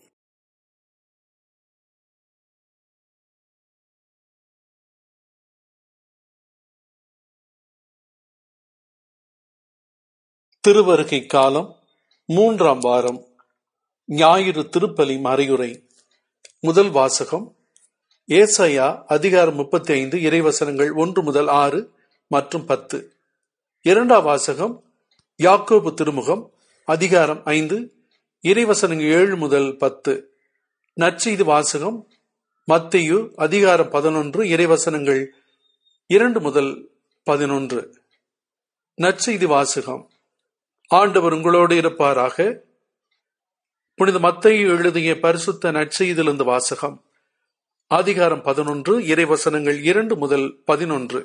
திருவருகை காலம் மூன்றாம் வாரம் ஞாயிறு திருப்பலி மறையுரை முதல் வாசகம் ஏசாயா அதிகாரம் முப்பத்தி ஐந்து இறைவசனங்கள் ஒன்று முதல் ஆறு மற்றும் பத்து இரண்டாம் வாசகம் யாக்கோபு திருமுகம் அதிகாரம் ஐந்து இறைவசனங்கள் ஏழு முதல் பத்து நற்செய்தி வாசகம் மத்தியு அதிகாரம் பதினொன்று இறைவசனங்கள் இரண்டு முதல் பதினொன்று நற்செய்தி வாசகம் ஆண்டவர் உங்களோடு இருப்பாராக புனித மத்தையு எழுதிய பரிசுத்த நற்செய்திலிருந்து வாசகம் அதிகாரம் பதினொன்று இறைவசனங்கள் இரண்டு முதல் பதினொன்று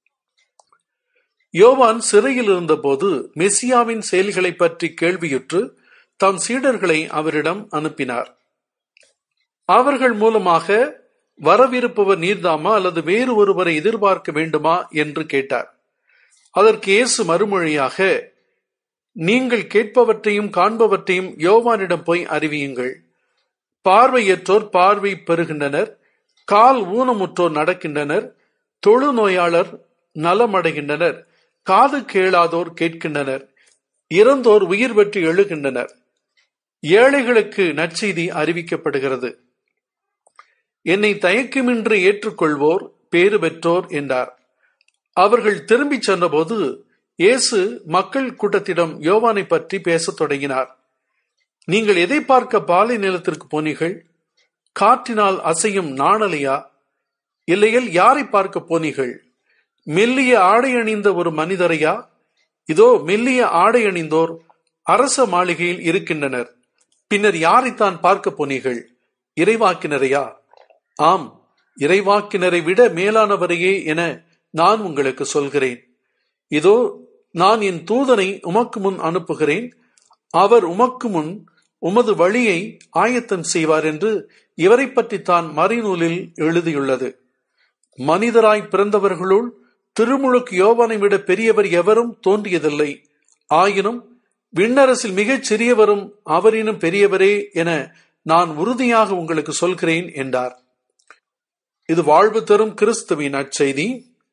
யோவான் சிறையில் இருந்தபோது மெசியாவின் செயல்களை பற்றி கேள்வியுற்று தம் சீடர்களை அவரிடம் அனுப்பினார் அவர்கள் மூலமாக வரவிருப்பவர் நீர்தாமா அல்லது வேறு ஒருவரை எதிர்பார்க்க வேண்டுமா என்று கேட்டார் அதற்கு இயேசு மறுமொழியாக நீங்கள் கேட்பவற்றையும் காண்பவற்றையும் யோவானிடம் போய் அறிவியுங்கள் பார்வையற்றோர் பார்வை பெறுகின்றனர் கால் ஊனமுற்றோர் நடக்கின்றனர் தொழுநோயாளர் நலமடைகின்றனர் காது கேளாதோர் கேட்கின்றனர் இறந்தோர் உயிர் பெற்று எழுகின்றனர் ஏழைகளுக்கு நற்செய்தி அறிவிக்கப்படுகிறது என்னை தயக்கமின்றி ஏற்றுக்கொள்வோர் பேறு பெற்றோர் என்றார் அவர்கள் திரும்பிச் சென்றபோது இயேசு மக்கள் கூட்டத்திடம் யோவானை பற்றி பேசத் தொடங்கினார் நீங்கள் எதை பார்க்க பாலை நிலத்திற்கு போனீர்கள் காற்றினால் அசையும் நாணலையா இல்லையில் யாரை பார்க்க போனீர்கள் மெல்லிய ஆடை அணிந்த ஒரு மனிதரையா இதோ மெல்லிய ஆடை அணிந்தோர் அரச மாளிகையில் இருக்கின்றனர் பின்னர் யாரைத்தான் பார்க்க போனீர்கள் இறைவாக்கினரையா ஆம் இறைவாக்கினரை விட மேலானவரையே என நான் உங்களுக்கு சொல்கிறேன் இதோ நான் என் தூதனை உமக்கு முன் அனுப்புகிறேன் அவர் உமக்கு முன் உமது வழியை ஆயத்தம் செய்வார் என்று இவரை பற்றி தான் மறைநூலில் எழுதியுள்ளது மனிதராய் பிறந்தவர்களுள் திருமுழுக்கு யோவானை விட பெரியவர் எவரும் தோன்றியதில்லை ஆயினும் விண்ணரசில் மிகச் சிறியவரும் அவரினும் பெரியவரே என நான் உறுதியாக உங்களுக்கு சொல்கிறேன் என்றார் இது வாழ்வு தரும் கிறிஸ்துவின் நற்செய்தி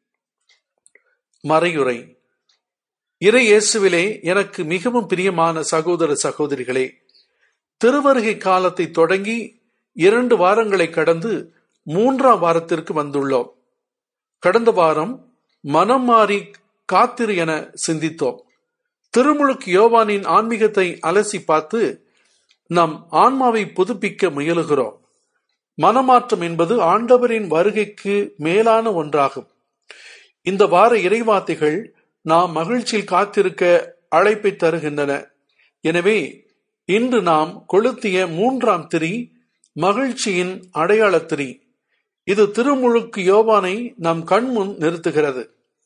மறையுரை இறை இயேசுவிலே எனக்கு மிகவும் பிரியமான சகோதர சகோதரிகளே திருவருகை காலத்தை தொடங்கி இரண்டு வாரங்களை கடந்து மூன்றாம் வாரத்திற்கு வந்துள்ளோம் கடந்த வாரம் மனம் மாறி காத்திரு என சிந்தித்தோம் திருமுழுக்கு யோவானின் ஆன்மீகத்தை அலசி பார்த்து நம் ஆன்மாவை புதுப்பிக்க முயலுகிறோம் மனமாற்றம் என்பது ஆண்டவரின் வருகைக்கு மேலான ஒன்றாகும் இந்த வார இறைவார்த்தைகள் நாம் மகிழ்ச்சியில் காத்திருக்க அழைப்பை தருகின்றன எனவே இன்று நாம் கொளுத்திய மூன்றாம் திரி மகிழ்ச்சியின் அடையாளத்திரி இது திருமுழுக்கு யோவானை நம் கண்முன் நிறுத்துகிறது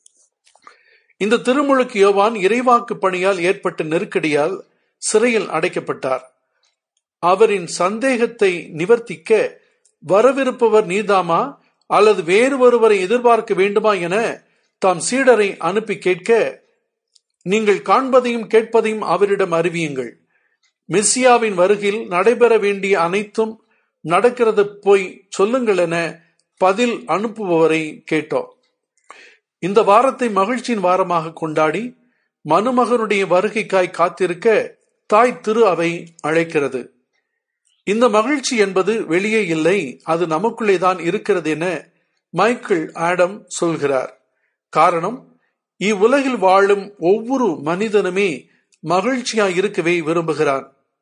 இந்த திருமுழுக்கு யோவான் இறைவாக்கு பணியால் ஏற்பட்ட நெருக்கடியால் சிறையில் அடைக்கப்பட்டார் அவரின் சந்தேகத்தை நிவர்த்திக்க வரவிருப்பவர் நீதாமா அல்லது வேறு ஒருவரை எதிர்பார்க்க வேண்டுமா என தாம் சீடரை அனுப்பி கேட்க நீங்கள் காண்பதையும் கேட்பதையும் அவரிடம் அறிவியுங்கள் மெஸ்ஸியாவின் வருகையில் நடைபெற வேண்டிய அனைத்தும் நடக்கிறது போய் சொல்லுங்கள் என பதில் அனுப்புபவரை கேட்டோம் இந்த வாரத்தை மகிழ்ச்சியின் வாரமாக கொண்டாடி மனுமகனுடைய வருகைக்காய் காத்திருக்க தாய் திரு அவை அழைக்கிறது இந்த மகிழ்ச்சி என்பது வெளியே இல்லை அது நமக்குள்ளே தான் இருக்கிறது என மைக்கேல் ஆடம் சொல்கிறார் காரணம் இவ்வுலகில் வாழும் ஒவ்வொரு மனிதனுமே மகிழ்ச்சியாய் இருக்கவே விரும்புகிறான்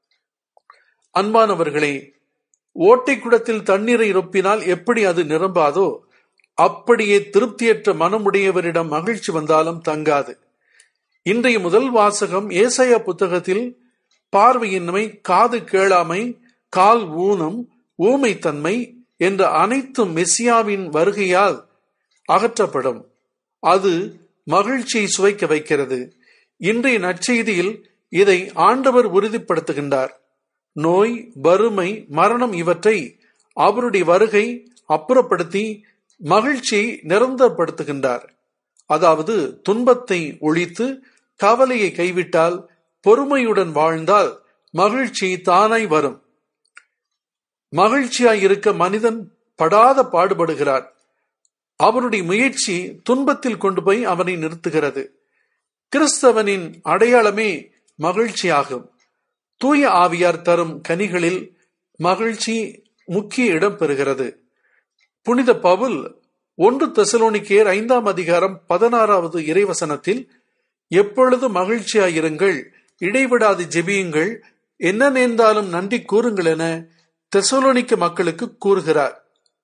அன்பானவர்களே ஓட்டை குடத்தில் தண்ணீரை ரொப்பினால் எப்படி அது நிரம்பாதோ அப்படியே திருப்தியற்ற மனமுடையவரிடம் மகிழ்ச்சி வந்தாலும் தங்காது இன்றைய முதல் வாசகம் ஏசையா புத்தகத்தில் பார்வையின்மை காது கேளாமை கால் ஊனம் ஊமைத்தன்மை என்ற அனைத்தும் மெஸ்ஸியாவின் வருகையால் அகற்றப்படும் அது மகிழ்ச்சியை சுவைக்க வைக்கிறது இன்றைய நற்செய்தியில் இதை ஆண்டவர் உறுதிப்படுத்துகின்றார் நோய் வறுமை மரணம் இவற்றை அவருடைய வருகை அப்புறப்படுத்தி மகிழ்ச்சியை நிரந்தரப்படுத்துகின்றார் அதாவது துன்பத்தை ஒழித்து கவலையை கைவிட்டால் பொறுமையுடன் வாழ்ந்தால் மகிழ்ச்சி தானாய் வரும் மகிழ்ச்சியாய் இருக்க மனிதன் படாத பாடுபடுகிறார் அவருடைய முயற்சி துன்பத்தில் கொண்டு போய் அவனை நிறுத்துகிறது கிறிஸ்தவனின் அடையாளமே மகிழ்ச்சியாகும் தூய ஆவியார் தரும் கனிகளில் மகிழ்ச்சி முக்கிய இடம் பெறுகிறது புனித பவுல் ஒன்று தெசலோனிக்கேர் ஐந்தாம் அதிகாரம் பதினாறாவது இறைவசனத்தில் எப்பொழுது மகிழ்ச்சியாயிருங்கள் இடைவிடாது ஜெபியுங்கள் என்ன நேர்ந்தாலும் நன்றி கூறுங்கள் என தெசலோனிக்க மக்களுக்கு கூறுகிறார்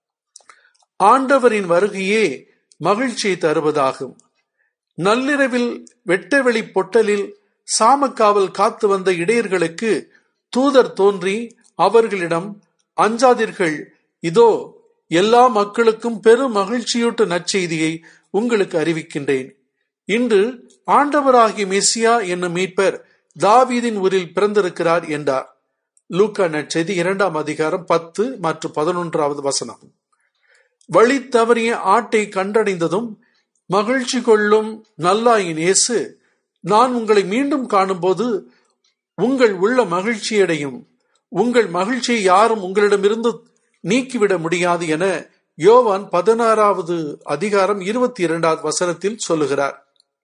ஆண்டவரின் வருகையே மகிழ்ச்சியை தருவதாகும் நள்ளிரவில் வெட்டவெளி பொட்டலில் சாமக்காவல் காத்து வந்த இடையர்களுக்கு தூதர் தோன்றி அவர்களிடம் அஞ்சாதீர்கள் இதோ எல்லா மக்களுக்கும் பெரும் மகிழ்ச்சியூட்ட நற்செய்தியை உங்களுக்கு அறிவிக்கின்றேன் இன்று ஆண்டவராகிய மெஸ்ஸியா என்னும் மீட்பர் தாவீதின் ஊரில் பிறந்திருக்கிறார் என்றார் லூக்கா நற்செய்தி இரண்டாம் அதிகாரம் பத்து மற்றும் பதினொன்றாவது வசனம் வழி தவறிய ஆட்டை கண்டடைந்ததும் மகிழ்ச்சி கொள்ளும் நல்லாயின் இயேசு நான் உங்களை மீண்டும் காணும்போது உங்கள் உள்ள மகிழ்ச்சியடையும் உங்கள் மகிழ்ச்சியை யாரும் உங்களிடமிருந்து நீக்கிவிட முடியாது என யோவான் பதினாறாவது அதிகாரம் இருபத்தி இரண்டாவது வசனத்தில் சொல்லுகிறார்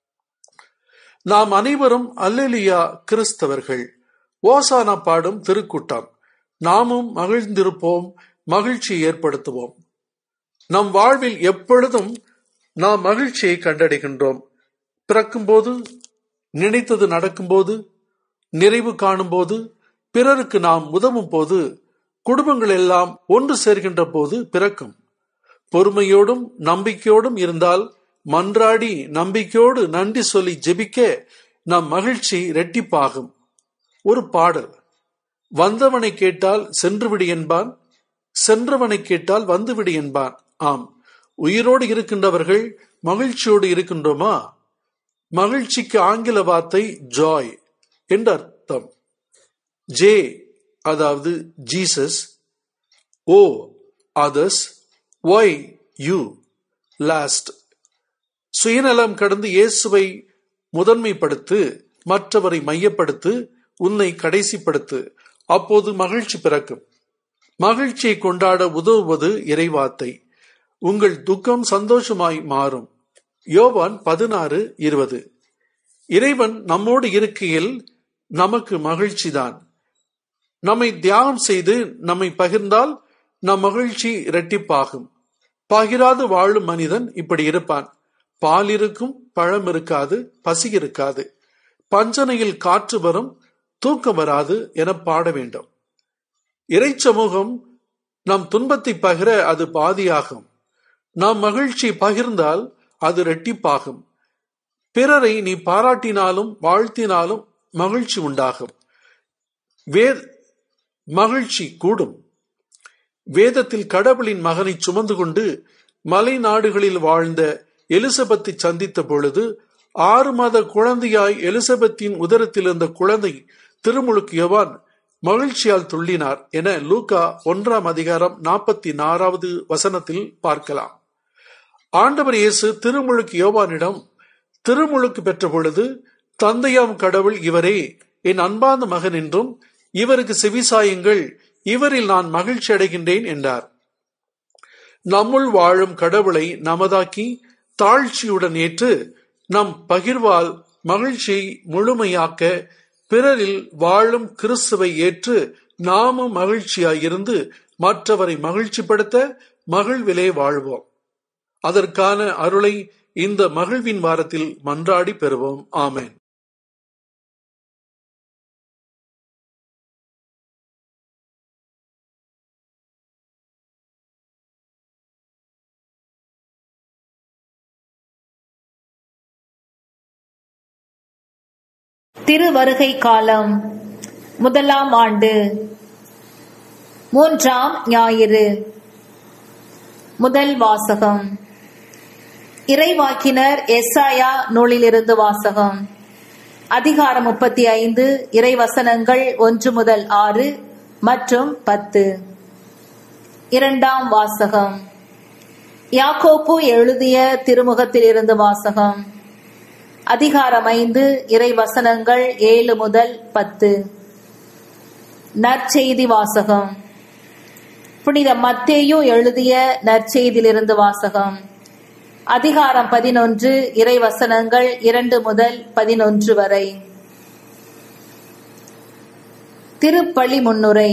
நாம் அனைவரும் அல்லலியா கிறிஸ்தவர்கள் ஓசானா பாடும் திருக்கூட்டம் நாமும் மகிழ்ந்திருப்போம் மகிழ்ச்சி ஏற்படுத்துவோம் நம் வாழ்வில் எப்பொழுதும் நாம் மகிழ்ச்சியை கண்டடைகின்றோம் பிறக்கும்போது நினைத்தது நடக்கும்போது நிறைவு காணும்போது பிறருக்கு நாம் உதவும் போது குடும்பங்கள் எல்லாம் ஒன்று சேர்கின்ற போது பிறக்கும் பொறுமையோடும் நம்பிக்கையோடும் இருந்தால் மன்றாடி நம்பிக்கையோடு நன்றி சொல்லி ஜெபிக்க நம் மகிழ்ச்சி ரெட்டிப்பாகும் ஒரு பாடல் வந்தவனை கேட்டால் சென்றுவிடு என்பான் சென்றவனை கேட்டால் வந்துவிடு என்பான் ஆம் உயிரோடு இருக்கின்றவர்கள் மகிழ்ச்சியோடு இருக்கின்றோமா மகிழ்ச்சிக்கு ஆங்கில வார்த்தை ஜாய் என்ற அர்த்தம் ஜே அதாவது Jesus O others Y you last சுயநலம் கடந்து இயேசுவை முதன்மைப்படுத்து மற்றவரை மையப்படுத்து உன்னை கடைசிப்படுத்து அப்போது மகிழ்ச்சி பிறக்கும் மகிழ்ச்சியை கொண்டாட உதவுவது இறைவார்த்தை உங்கள் துக்கம் சந்தோஷமாய் மாறும் யோவான் பதினாறு இருபது இறைவன் நம்மோடு இருக்கையில் நமக்கு மகிழ்ச்சிதான் நம்மை தியாகம் செய்து நம்மை பகிர்ந்தால் நம் மகிழ்ச்சி இரட்டிப்பாகும் பகிராது வாழும் மனிதன் இப்படி இருப்பான் பால் இருக்கும் பழம் இருக்காது பசி இருக்காது பஞ்சனையில் காற்று வரும் தூக்கம் வராது என பாட வேண்டும் இறை சமூகம் நம் துன்பத்தை பகிர அது பாதியாகும் நாம் மகிழ்ச்சி பகிர்ந்தால் அது இரட்டிப்பாகும் பிறரை நீ பாராட்டினாலும் வாழ்த்தினாலும் மகிழ்ச்சி உண்டாகும் வே மகிழ்ச்சி கூடும் வேதத்தில் கடவுளின் மகனை சுமந்து கொண்டு மலை நாடுகளில் வாழ்ந்த எலிசபெத்தை சந்தித்த பொழுது ஆறு மாத குழந்தையாய் எலிசபெத்தின் உதரத்தில் இருந்த குழந்தை திருமுழுக்கு யோவான் மகிழ்ச்சியால் துள்ளினார் என லூகா ஒன்றாம் அதிகாரம் நாற்பத்தி நாறாவது வசனத்தில் பார்க்கலாம் ஆண்டவர் இயேசு திருமுழுக்கு யோவானிடம் திருமுழுக்கு பெற்ற பொழுது தந்தையாம் கடவுள் இவரே என் அன்பான மகன் என்றும் இவருக்கு செவிசாயுங்கள் இவரில் நான் மகிழ்ச்சி அடைகின்றேன் என்றார் நம்முள் வாழும் கடவுளை நமதாக்கி தாழ்ச்சியுடன் ஏற்று நம் பகிர்வால் மகிழ்ச்சியை முழுமையாக்க பிறரில் வாழும் கிறிஸ்துவை ஏற்று நாமும் மகிழ்ச்சியாயிருந்து மற்றவரை மகிழ்ச்சிப்படுத்த மகிழ்விலே வாழ்வோம் அதற்கான அருளை இந்த மகிழ்வின் வாரத்தில் மன்றாடி பெறுவோம் ஆமென் திருவருகை காலம் முதலாம் ஆண்டு மூன்றாம் ஞாயிறு முதல் வாசகம் இறைவாக்கினர் எஸ்ஆயா நூலிலிருந்து வாசகம் அதிகாரம் முப்பத்தி ஐந்து இறைவசனங்கள் ஒன்று முதல் ஆறு மற்றும் பத்து இரண்டாம் வாசகம் யாக்கோப்பு எழுதிய திருமுகத்திலிருந்து வாசகம் அதிகாரம் ஐந்து இறை வசனங்கள் ஏழு முதல் பத்து நற்செய்தி வாசகம் புனித மத்தேயு எழுதிய நற்செய்தியிலிருந்து வாசகம் அதிகாரம் பதினொன்று இறை வசனங்கள் இரண்டு முதல் பதினொன்று வரை திருப்பலி முன்னுரை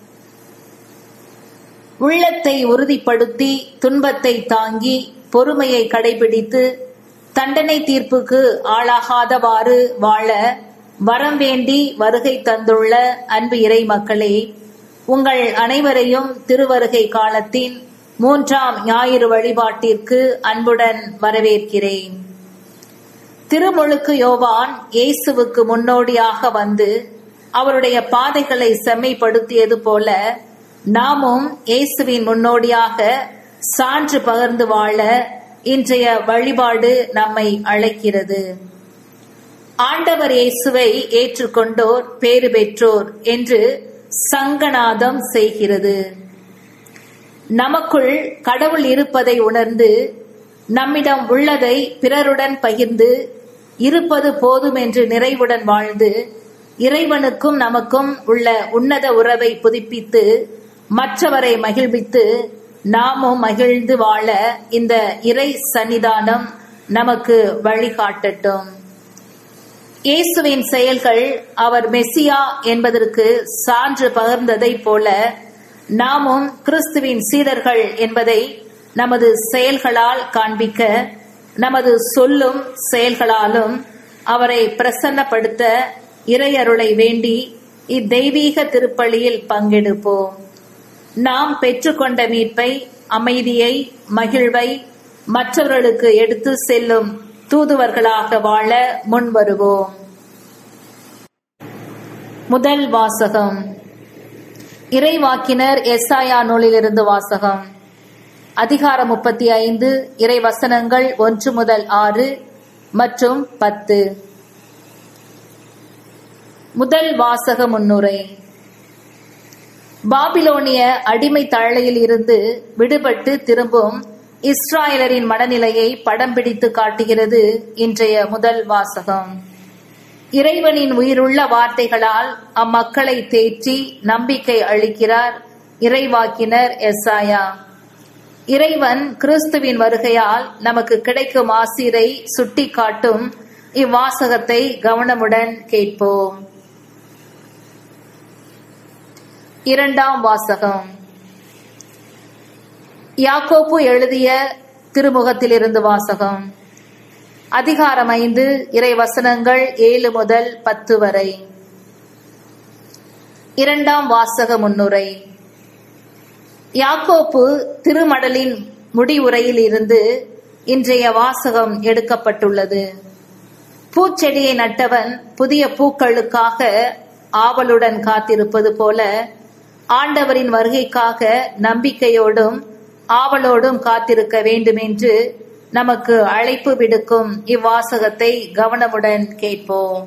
உள்ளத்தை உறுதிப்படுத்தி துன்பத்தை தாங்கி பொறுமையை கடைபிடித்து தண்டனை தீர்ப்புக்கு ஆளாகாதவாறு வாழ வரம் வேண்டி வருகை தந்துள்ள அன்பு இறை மக்களே உங்கள் அனைவரையும் திருவருகை காலத்தின் மூன்றாம் ஞாயிறு வழிபாட்டிற்கு அன்புடன் வரவேற்கிறேன் திருமுழுக்கு யோவான் இயேசுவுக்கு முன்னோடியாக வந்து அவருடைய பாதைகளை செம்மைப்படுத்தியது போல நாமும் இயேசுவின் முன்னோடியாக சான்று பகிர்ந்து வாழ இன்றைய வழிபாடு நம்மை அழைக்கிறது ஆண்டவர் இயேசுவை ஏற்றுக்கொண்டோர் பேறு பெற்றோர் என்று சங்கநாதம் செய்கிறது நமக்குள் கடவுள் இருப்பதை உணர்ந்து நம்மிடம் உள்ளதை பிறருடன் பகிர்ந்து இருப்பது போதும் என்று நிறைவுடன் வாழ்ந்து இறைவனுக்கும் நமக்கும் உள்ள உன்னத உறவை புதுப்பித்து மற்றவரை மகிழ்வித்து நாமும் மகிழ்ந்து வாழ இந்த இறை சன்னிதானம் நமக்கு வழிகாட்டட்டும் இயேசுவின் செயல்கள் அவர் மெசியா என்பதற்கு சான்று பகிர்ந்ததைப் போல நாமும் கிறிஸ்துவின் சீடர்கள் என்பதை நமது செயல்களால் காண்பிக்க நமது சொல்லும் செயல்களாலும் அவரை பிரசன்னப்படுத்த இறையருளை வேண்டி இத்தெய்வீக திருப்பலியில் பங்கெடுப்போம் நாம் பெற்றுக்கொண்ட மீட்பை அமைதியை மகிழ்வை மற்றவர்களுக்கு எடுத்து செல்லும் தூதுவர்களாக வாழ முன்வருவோம் முதல் வாசகம் இறைவாக்கினர் எஸ்ஆயா நூலிலிருந்து வாசகம் அதிகாரம் முப்பத்தி ஐந்து இறை வசனங்கள் ஒன்று முதல் ஆறு மற்றும் பத்து முதல் வாசக முன்னுரை பாபிலோனிய அடிமை தழையில் இருந்து விடுபட்டு திரும்பும் இஸ்ராயலரின் மனநிலையை படம் பிடித்து காட்டுகிறது இன்றைய முதல் வாசகம் இறைவனின் உயிருள்ள வார்த்தைகளால் அம்மக்களை தேற்றி நம்பிக்கை அளிக்கிறார் இறைவாக்கினர் எஸ்ஆயா இறைவன் கிறிஸ்துவின் வருகையால் நமக்கு கிடைக்கும் ஆசிரை சுட்டி காட்டும் இவ்வாசகத்தை கவனமுடன் கேட்போம் இரண்டாம் வாசகம் யாக்கோப்பு எழுதிய திருமுகத்திலிருந்து வாசகம் அதிகாரம் ஐந்து இறை வசனங்கள் ஏழு முதல் பத்து வரை இரண்டாம் வாசக முன்னுரை யாக்கோப்பு திருமடலின் முடிவுரையில் இருந்து இன்றைய வாசகம் எடுக்கப்பட்டுள்ளது பூச்செடியை நட்டவன் புதிய பூக்களுக்காக ஆவலுடன் காத்திருப்பது போல ஆண்டவரின் வருகைக்காக நம்பிக்கையோடும் ஆவலோடும் காத்திருக்க வேண்டும் என்று நமக்கு அழைப்பு விடுக்கும் இவ்வாசகத்தை கவனமுடன் கேட்போம்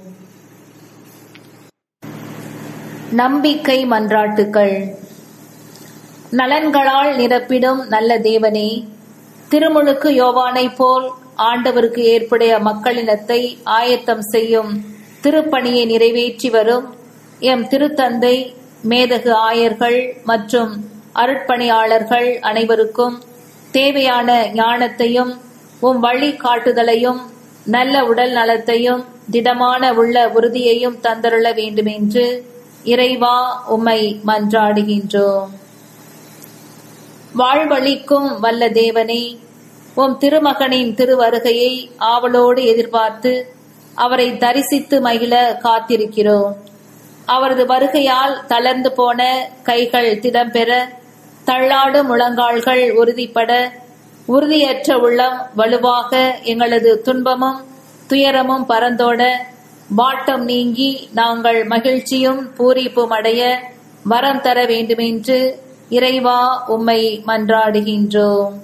நம்பிக்கை மன்றாட்டுக்கள் நலன்களால் நிரப்பிடும் நல்ல தேவனே திருமுழுக்கு யோவானைப் போல் ஆண்டவருக்கு ஏற்புடைய மக்களினத்தை ஆயத்தம் செய்யும் திருப்பணியை நிறைவேற்றி வரும் எம் திருத்தந்தை மேதகு ஆயர்கள் மற்றும் அருட்பணியாளர்கள் அனைவருக்கும் தேவையான ஞானத்தையும் உம் வழி காட்டுதலையும் நல்ல உடல் நலத்தையும் திடமான உள்ள உறுதியையும் தந்தருள வேண்டுமென்று இறைவா உம்மை மன்றாடுகின்றோம் வாழ்வழிக்கும் வல்ல தேவனே உம் திருமகனின் திருவருகையை ஆவலோடு எதிர்பார்த்து அவரை தரிசித்து மகிழ காத்திருக்கிறோம் அவரது வருகையால் தளர்ந்து போன கைகள் திடம்பெற தள்ளாடு முழங்கால்கள் உறுதிப்பட உறுதியற்ற உள்ளம் வலுவாக எங்களது துன்பமும் துயரமும் பறந்தோட வாட்டம் நீங்கி நாங்கள் மகிழ்ச்சியும் பூரிப்பும் அடைய வரம் தர வேண்டுமென்று இறைவா உம்மை மன்றாடுகின்றோம்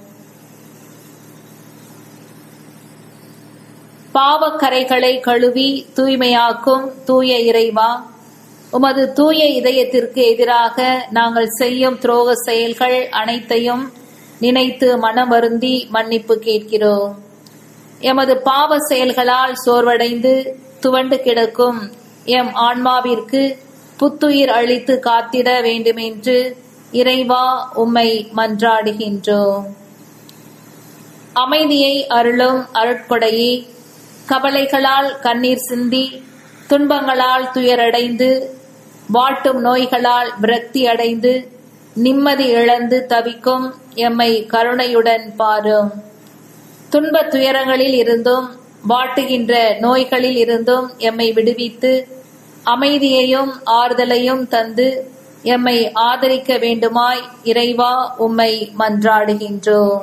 பாவக்கரைகளை கழுவி தூய்மையாக்கும் தூய இறைவா உமது தூய இதயத்திற்கு எதிராக நாங்கள் செய்யும் துரோக செயல்கள் அனைத்தையும் நினைத்து மனம் வருந்தி மன்னிப்பு கேட்கிறோம் எமது பாவ செயல்களால் சோர்வடைந்து துவண்டு கிடக்கும் எம் ஆன்மாவிற்கு புத்துயிர் அளித்து காத்திட வேண்டுமென்று இறைவா உம்மை மன்றாடுகின்றோம் அமைதியை அருளும் அருட்கொடையே கவலைகளால் கண்ணீர் சிந்தி துன்பங்களால் துயரடைந்து வாட்டும் நோய்களால் விரக்தி அடைந்து நிம்மதி இழந்து தவிக்கும் எம்மை கருணையுடன் பாரும் துன்ப துயரங்களில் இருந்தும் வாட்டுகின்ற நோய்களில் இருந்தும் எம்மை விடுவித்து அமைதியையும் ஆறுதலையும் தந்து எம்மை ஆதரிக்க வேண்டுமாய் இறைவா உம்மை மன்றாடுகின்றோம்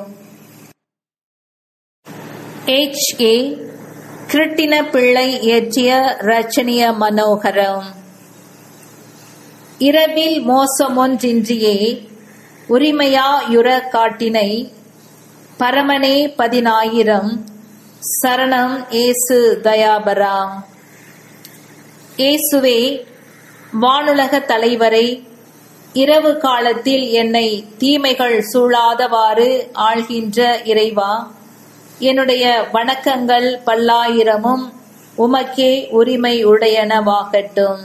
எச் ஏ கிருட்டின பிள்ளை இயற்றிய ரச்சனிய மனோகரம் இரவில் மோசமொன்றின்றியே உரிமையாயுர காட்டினை பரமனே பதினாயிரம் சரணம் ஏசு தயாபரா ஏசுவே வானுலக தலைவரை இரவு காலத்தில் என்னை தீமைகள் சூழாதவாறு ஆள்கின்ற இறைவா என்னுடைய வணக்கங்கள் பல்லாயிரமும் உமக்கே உரிமை உடையனவாகட்டும்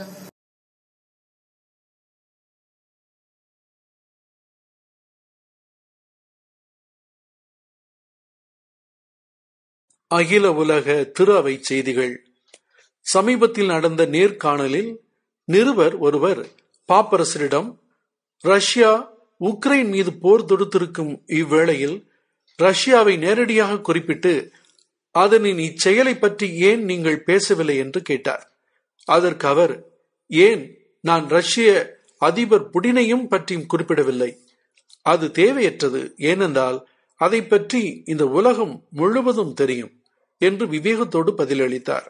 அகில உலக திரு அவை செய்திகள் சமீபத்தில் நடந்த நேர்காணலில் நிருபர் ஒருவர் பாப்பரசரிடம் ரஷ்யா உக்ரைன் மீது போர் தொடுத்திருக்கும் இவ்வேளையில் ரஷ்யாவை நேரடியாக குறிப்பிட்டு அதனின் இச்செயலை பற்றி ஏன் நீங்கள் பேசவில்லை என்று கேட்டார் அதற்கு அவர் ஏன் நான் ரஷ்ய அதிபர் புடினையும் பற்றியும் குறிப்பிடவில்லை அது தேவையற்றது ஏனென்றால் அதை பற்றி இந்த உலகம் முழுவதும் தெரியும் என்று விவேகத்தோடு பதிலளித்தார்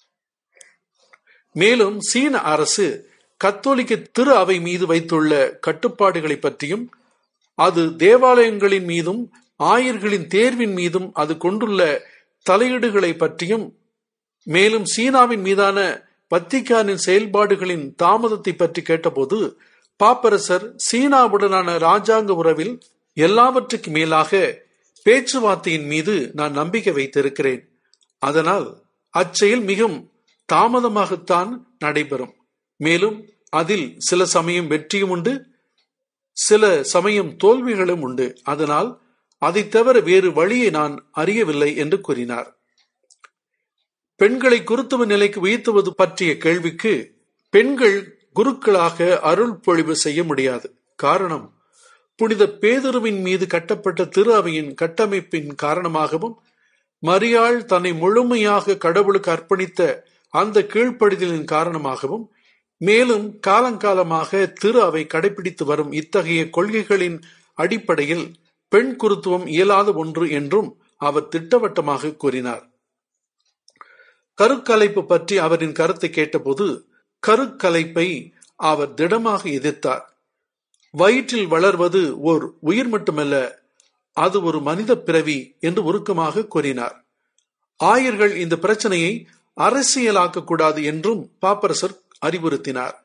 மேலும் சீன அரசு கத்தோலிக்க திரு அவை மீது வைத்துள்ள கட்டுப்பாடுகளை பற்றியும் அது தேவாலயங்களின் மீதும் ஆயர்களின் தேர்வின் மீதும் அது கொண்டுள்ள தலையீடுகளை பற்றியும் மேலும் சீனாவின் மீதான பத்திகானின் செயல்பாடுகளின் தாமதத்தை பற்றி கேட்டபோது பாப்பரசர் சீனாவுடனான ராஜாங்க உறவில் எல்லாவற்றுக்கு மேலாக பேச்சுவார்த்தையின் மீது நான் நம்பிக்கை வைத்திருக்கிறேன் அதனால் அச்செயல் மிகவும் தாமதமாகத்தான் நடைபெறும் மேலும் அதில் சில சமயம் வெற்றியும் உண்டு சில சமயம் தோல்விகளும் உண்டு அதனால் அதை தவிர வேறு வழியை நான் அறியவில்லை என்று கூறினார் பெண்களை குருத்துவ நிலைக்கு உயர்த்துவது பற்றிய கேள்விக்கு பெண்கள் குருக்களாக அருள் பொழிவு செய்ய முடியாது காரணம் புனித பேதுருவின் மீது கட்டப்பட்ட திரு அவையின் கட்டமைப்பின் காரணமாகவும் மரியாள் தன்னை முழுமையாக கடவுளுக்கு அர்ப்பணித்த அந்த கீழ்ப்படிதலின் காரணமாகவும் மேலும் காலங்காலமாக திரு அவை கடைபிடித்து வரும் இத்தகைய கொள்கைகளின் அடிப்படையில் பெண் குருத்துவம் இயலாத ஒன்று என்றும் அவர் திட்டவட்டமாக கூறினார் கருக்கலைப்பு பற்றி அவரின் கருத்தை கேட்டபோது கருக்கலைப்பை அவர் திடமாக எதிர்த்தார் வயிற்றில் வளர்வது ஓர் உயிர் மட்டுமல்ல அது ஒரு மனித பிறவி என்று உருக்கமாக கூறினார் ஆயர்கள் இந்த பிரச்சனையை அரசியலாக்க கூடாது என்றும் பாப்பரசர் அறிவுறுத்தினார்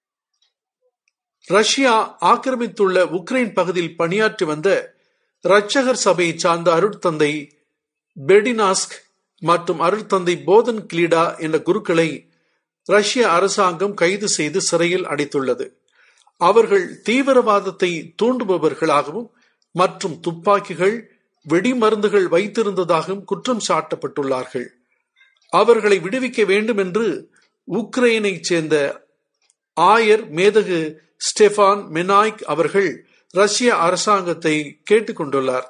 ரஷ்யா ஆக்கிரமித்துள்ள உக்ரைன் பகுதியில் பணியாற்றி வந்த இரட்சகர் சபையை சார்ந்த அருட்தந்தை பெடினாஸ்க் மற்றும் அருட்தந்தை போதன் கிளீடா என்ற குருக்களை ரஷ்ய அரசாங்கம் கைது செய்து சிறையில் அடைத்துள்ளது அவர்கள் தீவிரவாதத்தை தூண்டுபவர்களாகவும் மற்றும் துப்பாக்கிகள் வெடிமருந்துகள் வைத்திருந்ததாகவும் குற்றம் சாட்டப்பட்டுள்ளார்கள் அவர்களை விடுவிக்க வேண்டும் என்று உக்ரைனைச் சேர்ந்த ஆயர் மேதகு ஸ்டெஃபான் மெனாய்க் அவர்கள் ரஷ்ய அரசாங்கத்தை கேட்டுக்கொண்டுள்ளார்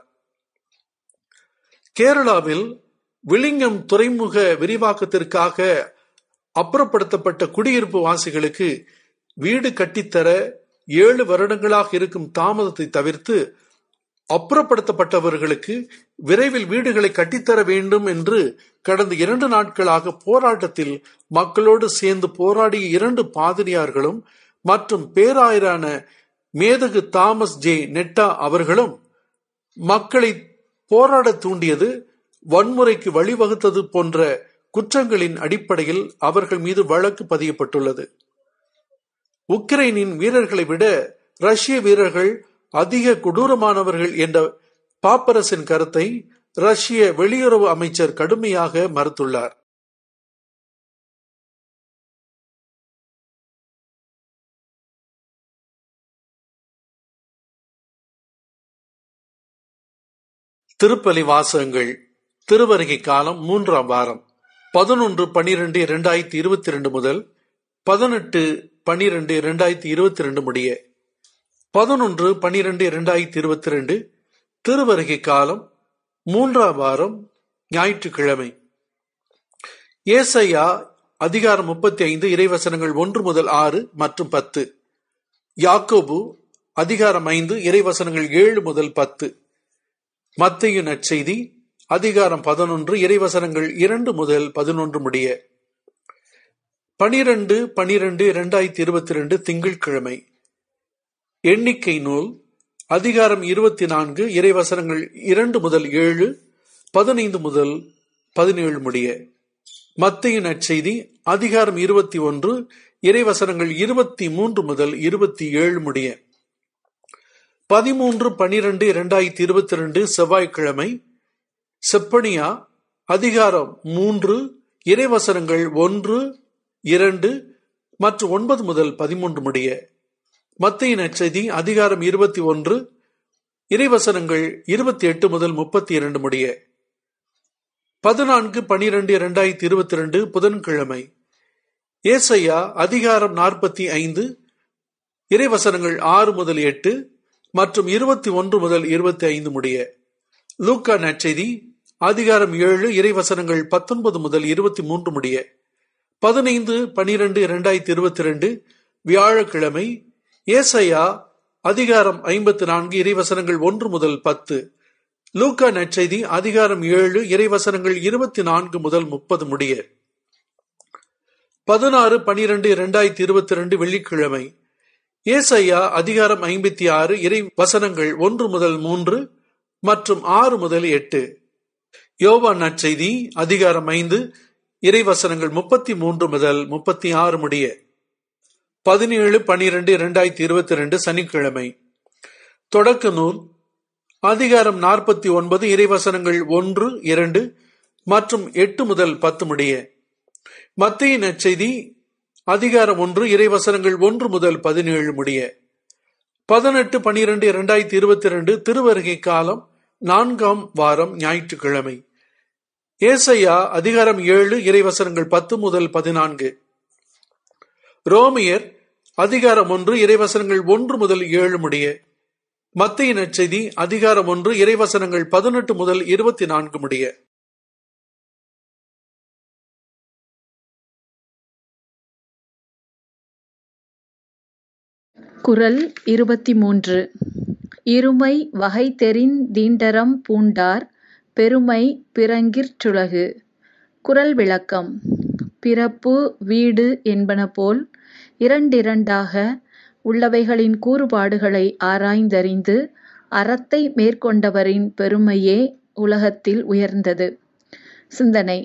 கேரளாவில் விளிங்கம் துறைமுக விரிவாக்கத்திற்காக அப்புறப்படுத்தப்பட்ட குடியிருப்பு வாசிகளுக்கு வீடு கட்டித்தர ஏழு வருடங்களாக இருக்கும் தாமதத்தை தவிர்த்து அப்புறப்படுத்தப்பட்டவர்களுக்கு விரைவில் வீடுகளை கட்டித்தர வேண்டும் என்று கடந்த இரண்டு நாட்களாக போராட்டத்தில் மக்களோடு சேர்ந்து போராடிய இரண்டு பாதிரியார்களும் மற்றும் பேராயரான மேதகு தாமஸ் ஜே நெட்டா அவர்களும் மக்களை போராட தூண்டியது வன்முறைக்கு வழிவகுத்தது போன்ற குற்றங்களின் அடிப்படையில் அவர்கள் மீது வழக்கு பதியப்பட்டுள்ளது உக்ரைனின் வீரர்களை விட ரஷ்ய வீரர்கள் அதிக கொடூரமானவர்கள் என்ற பாப்பரசின் கருத்தை ரஷ்ய வெளியுறவு அமைச்சர் கடுமையாக மறுத்துள்ளார் திருப்பலி வாசகங்கள் திருவருகை காலம் மூன்றாம் வாரம் பதினொன்று பனிரெண்டு இரண்டாயிரத்தி இருபத்தி ரெண்டு முதல் பதினெட்டு பனிரெண்டு இரண்டாயிரத்தி இருபத்தி ரெண்டு முடிய பதினொன்று பனிரெண்டு இரண்டாயிரத்தி இருபத்தி ரெண்டு திருவருகை காலம் மூன்றாம் வாரம் ஞாயிற்றுக்கிழமை ஏசையா அதிகாரம் முப்பத்தி ஐந்து இறைவசனங்கள் ஒன்று முதல் ஆறு மற்றும் பத்து யாக்கோபு அதிகாரம் ஐந்து இறைவசனங்கள் ஏழு முதல் பத்து மத்தையு நற்செய்தி அதிகாரம் பதினொன்று இறைவசனங்கள் இரண்டு முதல் பதினொன்று முடிய பனிரெண்டு பனிரெண்டு இரண்டாயிரத்தி இருபத்தி ரெண்டு திங்கட்கிழமை எண்ணிக்கை நூல் அதிகாரம் இருபத்தி நான்கு இறைவசனங்கள் இரண்டு முதல் ஏழு பதினைந்து முதல் பதினேழு முடிய மத்திய நற்செய்தி அதிகாரம் இருபத்தி ஒன்று இறைவசனங்கள் இருபத்தி மூன்று முதல் இருபத்தி ஏழு முடிய பதிமூன்று பனிரெண்டு இரண்டாயிரத்தி இருபத்தி ரெண்டு செவ்வாய்க்கிழமை செப்பனியா அதிகாரம் மூன்று இறைவசனங்கள் ஒன்று இரண்டு மற்றும் ஒன்பது முதல் பதிமூன்று முடிய மத்திய நற்செய்தி அதிகாரம் இருபத்தி ஒன்று இறைவசனங்கள் இருபத்தி எட்டு முதல் முப்பத்தி இரண்டு முடிய பதினான்கு பனிரெண்டு இரண்டாயிரத்தி இருபத்தி ரெண்டு புதன்கிழமை ஏசையா அதிகாரம் நாற்பத்தி ஐந்து இறைவசனங்கள் ஆறு முதல் எட்டு மற்றும் இருபத்தி ஒன்று முதல் இருபத்தி ஐந்து முடிய லூக்கா நற்செய்தி அதிகாரம் ஏழு இறைவசனங்கள் பத்தொன்பது முதல் இருபத்தி மூன்று முடிய பதினைந்து பனிரெண்டு இரண்டாயிரத்தி இருபத்தி ரெண்டு வியாழக்கிழமை ஏசையா அதிகாரம் ஐம்பத்தி நான்கு இறைவசனங்கள் ஒன்று முதல் பத்து லூக்கா நற்செய்தி அதிகாரம் ஏழு இறைவசனங்கள் இருபத்தி நான்கு முதல் முப்பது முடிய பதினாறு பனிரெண்டு இரண்டாயிரத்தி இருபத்தி ரெண்டு வெள்ளிக்கிழமை ஏசையா அதிகாரம் ஐம்பத்தி ஆறு இறை வசனங்கள் ஒன்று முதல் மூன்று மற்றும் ஆறு முதல் எட்டு யோவான் நற்செய்தி அதிகாரம் ஐந்து இறைவசனங்கள் முப்பத்தி மூன்று முதல் முப்பத்தி ஆறு முடிய பதினேழு பனிரெண்டு இரண்டாயிரத்தி இருபத்தி ரெண்டு சனிக்கிழமை தொடக்க நூல் அதிகாரம் நாற்பத்தி ஒன்பது இறைவசனங்கள் ஒன்று இரண்டு மற்றும் எட்டு முதல் பத்து முடிய மத்திய நற்செய்தி அதிகாரம் ஒன்று இறைவசனங்கள் ஒன்று முதல் பதினேழு முடிய பதினெட்டு பனிரெண்டு இரண்டாயிரத்தி இருபத்தி ரெண்டு திருவருகை காலம் நான்காம் வாரம் ஞாயிற்றுக்கிழமை ஏசையா அதிகாரம் ஏழு இறைவசனங்கள் பத்து முதல் பதினான்கு ரோமியர் அதிகாரம் ஒன்று இறைவசனங்கள் ஒன்று முதல் ஏழு முடிய மத்திய நற்செய்தி அதிகாரம் ஒன்று இறைவசனங்கள் பதினெட்டு முதல் இருபத்தி நான்கு முடிய குறள் இருபத்தி மூன்று இருமை வகை தெரிந் தீண்டரம் பூண்டார் பெருமை பிறங்கிற்றுலகு குறள் விளக்கம் பிறப்பு வீடு என்பன போல் இரண்டிரண்டாக உள்ளவைகளின் கூறுபாடுகளை ஆராய்ந்தறிந்து அறத்தை மேற்கொண்டவரின் பெருமையே உலகத்தில் உயர்ந்தது சிந்தனை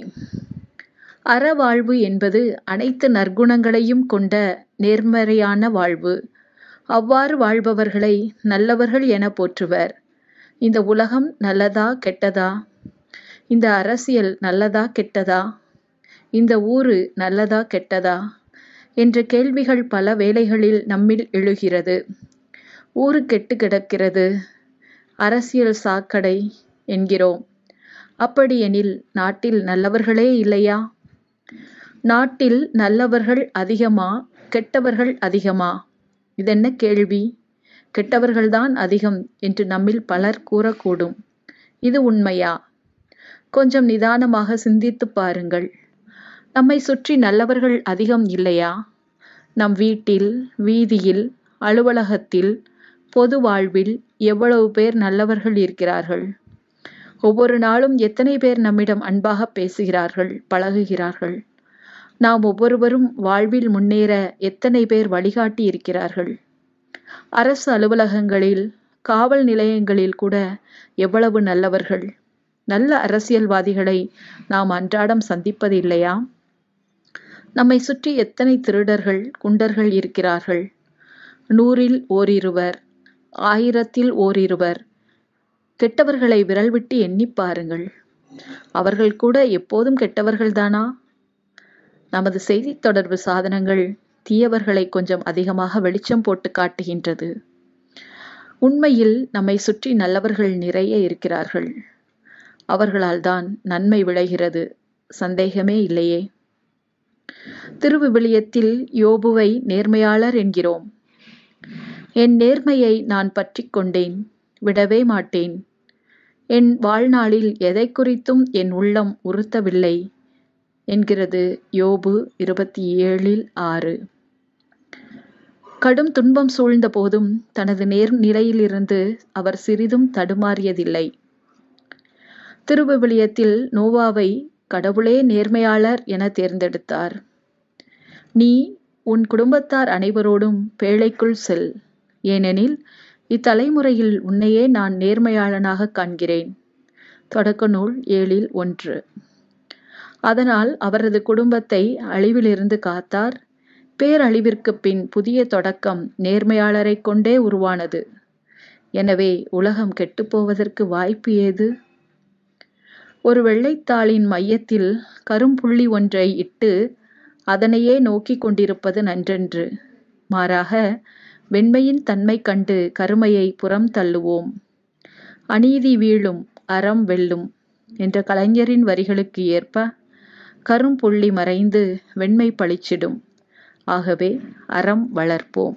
அறவாழ்வு என்பது அனைத்து நற்குணங்களையும் கொண்ட நேர்மறையான வாழ்வு அவ்வாறு வாழ்பவர்களை நல்லவர்கள் என போற்றுவர் இந்த உலகம் நல்லதா கெட்டதா இந்த அரசியல் நல்லதா கெட்டதா இந்த ஊரு நல்லதா கெட்டதா என்ற கேள்விகள் பல வேளைகளில் நம்மில் எழுகிறது ஊரு கெட்டு கிடக்கிறது அரசியல் சாக்கடை என்கிறோம் அப்படியெனில் நாட்டில் நல்லவர்களே இல்லையா நாட்டில் நல்லவர்கள் அதிகமா கெட்டவர்கள் அதிகமா இதென்ன கேள்வி கெட்டவர்கள்தான் அதிகம் என்று நம்மில் பலர் கூறக்கூடும் இது உண்மையா கொஞ்சம் நிதானமாக சிந்தித்து பாருங்கள் நம்மை சுற்றி நல்லவர்கள் அதிகம் இல்லையா நம் வீட்டில் வீதியில் அலுவலகத்தில் பொது வாழ்வில் எவ்வளவு பேர் நல்லவர்கள் இருக்கிறார்கள் ஒவ்வொரு நாளும் எத்தனை பேர் நம்மிடம் அன்பாக பேசுகிறார்கள் பழகுகிறார்கள் நாம் ஒவ்வொருவரும் வாழ்வில் முன்னேற எத்தனை பேர் வழிகாட்டி இருக்கிறார்கள் அரசு அலுவலகங்களில் காவல் நிலையங்களில் கூட எவ்வளவு நல்லவர்கள் நல்ல அரசியல்வாதிகளை நாம் அன்றாடம் சந்திப்பது இல்லையா நம்மை சுற்றி எத்தனை திருடர்கள் குண்டர்கள் இருக்கிறார்கள் நூறில் ஓரிருவர் ஆயிரத்தில் ஓரிருவர் கெட்டவர்களை விரல் விட்டு எண்ணி பாருங்கள் அவர்கள் கூட எப்போதும் கெட்டவர்கள்தானா நமது செய்தி தொடர்பு சாதனங்கள் தீயவர்களை கொஞ்சம் அதிகமாக வெளிச்சம் போட்டு காட்டுகின்றது உண்மையில் நம்மை சுற்றி நல்லவர்கள் நிறைய இருக்கிறார்கள் அவர்களால் தான் நன்மை விளைகிறது சந்தேகமே இல்லையே திருவிவிலியத்தில் யோபுவை நேர்மையாளர் என்கிறோம் என் நேர்மையை நான் பற்றி கொண்டேன் விடவே மாட்டேன் என் வாழ்நாளில் எதை குறித்தும் என் உள்ளம் உறுத்தவில்லை என்கிறது யோபு இருபத்தி ஏழில் ஆறு கடும் துன்பம் சூழ்ந்த போதும் தனது நேர் நிலையிலிருந்து அவர் சிறிதும் தடுமாறியதில்லை திருவிவிலியத்தில் நோவாவை கடவுளே நேர்மையாளர் என தேர்ந்தெடுத்தார் நீ உன் குடும்பத்தார் அனைவரோடும் பேழைக்குள் செல் ஏனெனில் இத்தலைமுறையில் உன்னையே நான் நேர்மையாளனாக காண்கிறேன் தொடக்க நூல் ஏழில் ஒன்று அதனால் அவரது குடும்பத்தை அழிவிலிருந்து காத்தார் பேரழிவிற்கு பின் புதிய தொடக்கம் நேர்மையாளரை கொண்டே உருவானது எனவே உலகம் கெட்டுப்போவதற்கு வாய்ப்பு ஏது ஒரு வெள்ளைத்தாளின் மையத்தில் கரும்புள்ளி ஒன்றை இட்டு அதனையே நோக்கிக் கொண்டிருப்பது நன்றென்று மாறாக வெண்மையின் தன்மை கண்டு கருமையை புறம் தள்ளுவோம் அநீதி வீழும் அறம் வெல்லும் என்ற கலைஞரின் வரிகளுக்கு ஏற்ப கரும்புள்ளி மறைந்து வெண்மை பளிச்சிடும் ஆகவே அறம் வளர்ப்போம்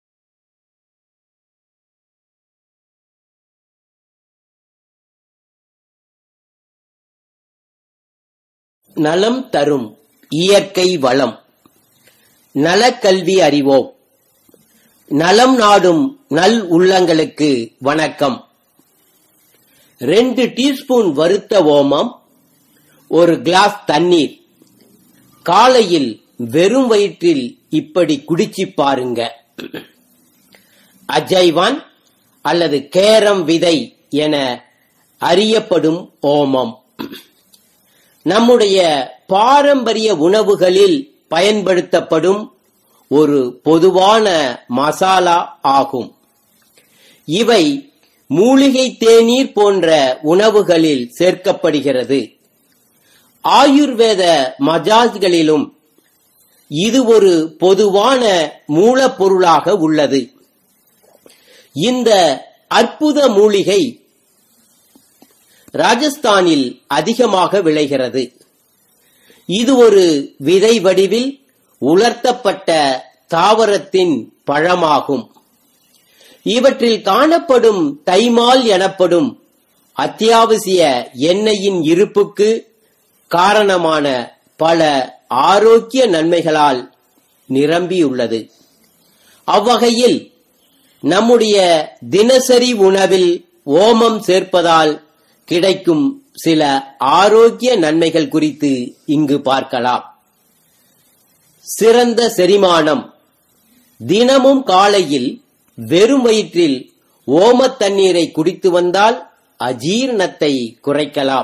நலம் தரும் இயற்கை வளம் நலக்கல்வி அறிவோம் நலம் நாடும் நல் உள்ளங்களுக்கு வணக்கம் ரெண்டு டீஸ்பூன் வறுத்த ஓமம் ஒரு கிளாஸ் தண்ணீர் காலையில் வெறும் வயிற்றில் இப்படி குடிச்சு பாருங்க அஜைவான் அல்லது கேரம் விதை என அறியப்படும் ஓமம் நம்முடைய பாரம்பரிய உணவுகளில் பயன்படுத்தப்படும் ஒரு பொதுவான மசாலா ஆகும் இவை மூலிகை தேநீர் போன்ற உணவுகளில் சேர்க்கப்படுகிறது ஆயுர்வேத மஜாஜ்களிலும் இது ஒரு பொதுவான மூலப்பொருளாக உள்ளது இந்த அற்புத மூலிகை ராஜஸ்தானில் அதிகமாக விளைகிறது இது ஒரு விதை வடிவில் உலர்த்தப்பட்ட தாவரத்தின் பழமாகும் இவற்றில் காணப்படும் தைமால் எனப்படும் அத்தியாவசிய எண்ணெயின் இருப்புக்கு காரணமான பல ஆரோக்கிய நன்மைகளால் நிரம்பியுள்ளது அவ்வகையில் நம்முடைய தினசரி உணவில் ஓமம் சேர்ப்பதால் கிடைக்கும் சில ஆரோக்கிய நன்மைகள் குறித்து இங்கு பார்க்கலாம் சிறந்த செரிமானம் தினமும் காலையில் வெறும் வயிற்றில் ஓமத் தண்ணீரை குடித்து வந்தால் அஜீரணத்தை குறைக்கலாம்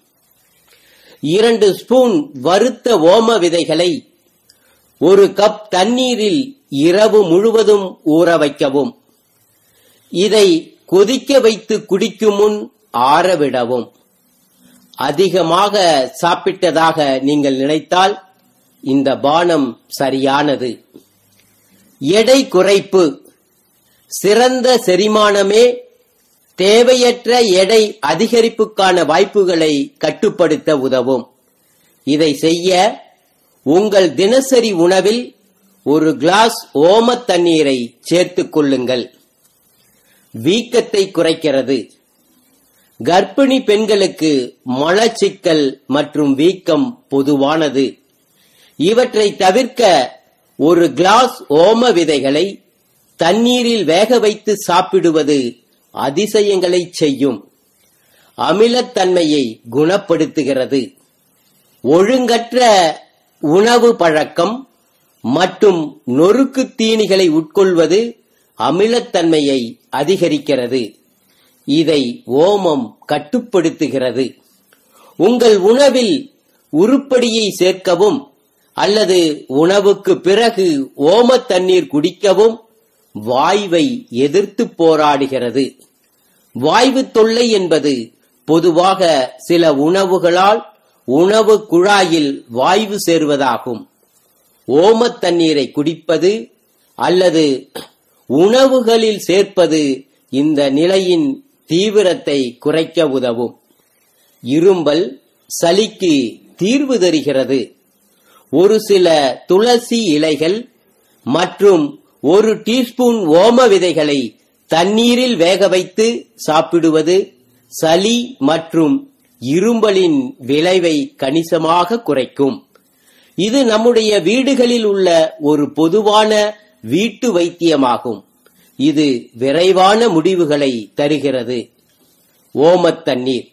இரண்டு ஸ்பூன் வறுத்த ஓம விதைகளை ஒரு கப் தண்ணீரில் இரவு முழுவதும் ஊற வைக்கவும் இதை கொதிக்க வைத்து குடிக்கும் முன் ஆறவிடவும் அதிகமாக சாப்பிட்டதாக நீங்கள் நினைத்தால் இந்த பானம் சரியானது எடை குறைப்பு சிறந்த செரிமானமே தேவையற்ற எடை அதிகரிப்புக்கான வாய்ப்புகளை கட்டுப்படுத்த உதவும் இதை செய்ய உங்கள் தினசரி உணவில் ஒரு கிளாஸ் ஓமத் தண்ணீரை சேர்த்துக் கொள்ளுங்கள் வீக்கத்தை குறைக்கிறது கர்ப்பிணி பெண்களுக்கு மலச்சிக்கல் மற்றும் வீக்கம் பொதுவானது இவற்றை தவிர்க்க ஒரு கிளாஸ் ஓம விதைகளை தண்ணீரில் வேக வைத்து சாப்பிடுவது அதிசயங்களை செய்யும் அமிலத்தன்மையை குணப்படுத்துகிறது ஒழுங்கற்ற உணவு பழக்கம் மற்றும் நொறுக்கு தீனிகளை உட்கொள்வது அமிலத்தன்மையை அதிகரிக்கிறது இதை ஓமம் கட்டுப்படுத்துகிறது உங்கள் உணவில் உருப்படியை சேர்க்கவும் அல்லது உணவுக்கு பிறகு ஓமத் தண்ணீர் குடிக்கவும் வாய்வை எதிர்த்து போராடுகிறது வாய்வு தொல்லை என்பது பொதுவாக சில உணவுகளால் உணவு குழாயில் வாய்வு சேர்வதாகும் ஓமத் தண்ணீரை குடிப்பது அல்லது உணவுகளில் சேர்ப்பது இந்த நிலையின் தீவிரத்தை குறைக்க உதவும் இரும்பல் சளிக்கு தீர்வு தருகிறது ஒரு சில துளசி இலைகள் மற்றும் ஒரு டீஸ்பூன் ஓம விதைகளை தண்ணீரில் வேக வைத்து சாப்பிடுவது சளி மற்றும் இரும்பலின் விளைவை கணிசமாக குறைக்கும் இது நம்முடைய வீடுகளில் உள்ள ஒரு பொதுவான வீட்டு வைத்தியமாகும் இது விரைவான முடிவுகளை தருகிறது ஓமத் தண்ணீர்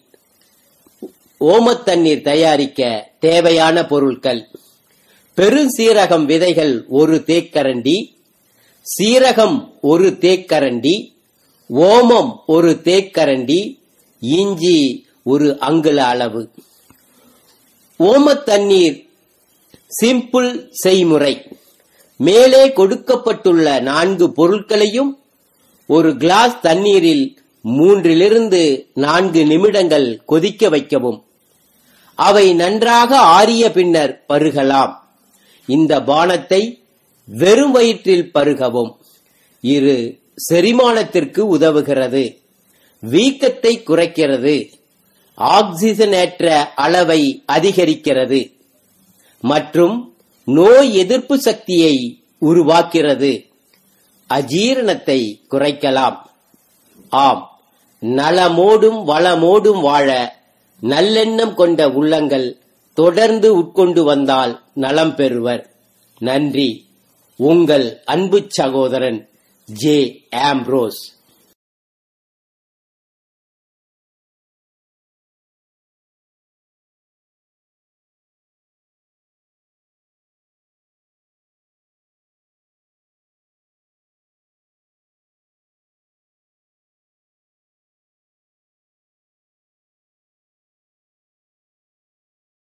ஓமத் தண்ணீர் தயாரிக்க தேவையான பொருட்கள் பெருசீரகம் விதைகள் ஒரு தேக்கரண்டி சீரகம் ஒரு தேக்கரண்டி ஓமம் ஒரு தேக்கரண்டி இஞ்சி ஒரு அங்குல அளவு ஓமத் தண்ணீர் சிம்பிள் செய்முறை மேலே கொடுக்கப்பட்டுள்ள நான்கு பொருட்களையும் ஒரு கிளாஸ் தண்ணீரில் மூன்றிலிருந்து நான்கு நிமிடங்கள் கொதிக்க வைக்கவும் அவை நன்றாக ஆறிய பின்னர் பருகலாம் இந்த பானத்தை வெறும் வயிற்றில் பருகவும் இது செரிமானத்திற்கு உதவுகிறது வீக்கத்தை குறைக்கிறது ஆக்சிஜனேற்ற அளவை அதிகரிக்கிறது மற்றும் நோய் எதிர்ப்பு சக்தியை உருவாக்கிறது அஜீரணத்தை குறைக்கலாம் ஆம் நலமோடும் வளமோடும் வாழ நல்லெண்ணம் கொண்ட உள்ளங்கள் தொடர்ந்து உட்கொண்டு வந்தால் நலம் பெறுவர் நன்றி உங்கள் அன்பு சகோதரன் ஜே ஆம்ப்ரோஸ்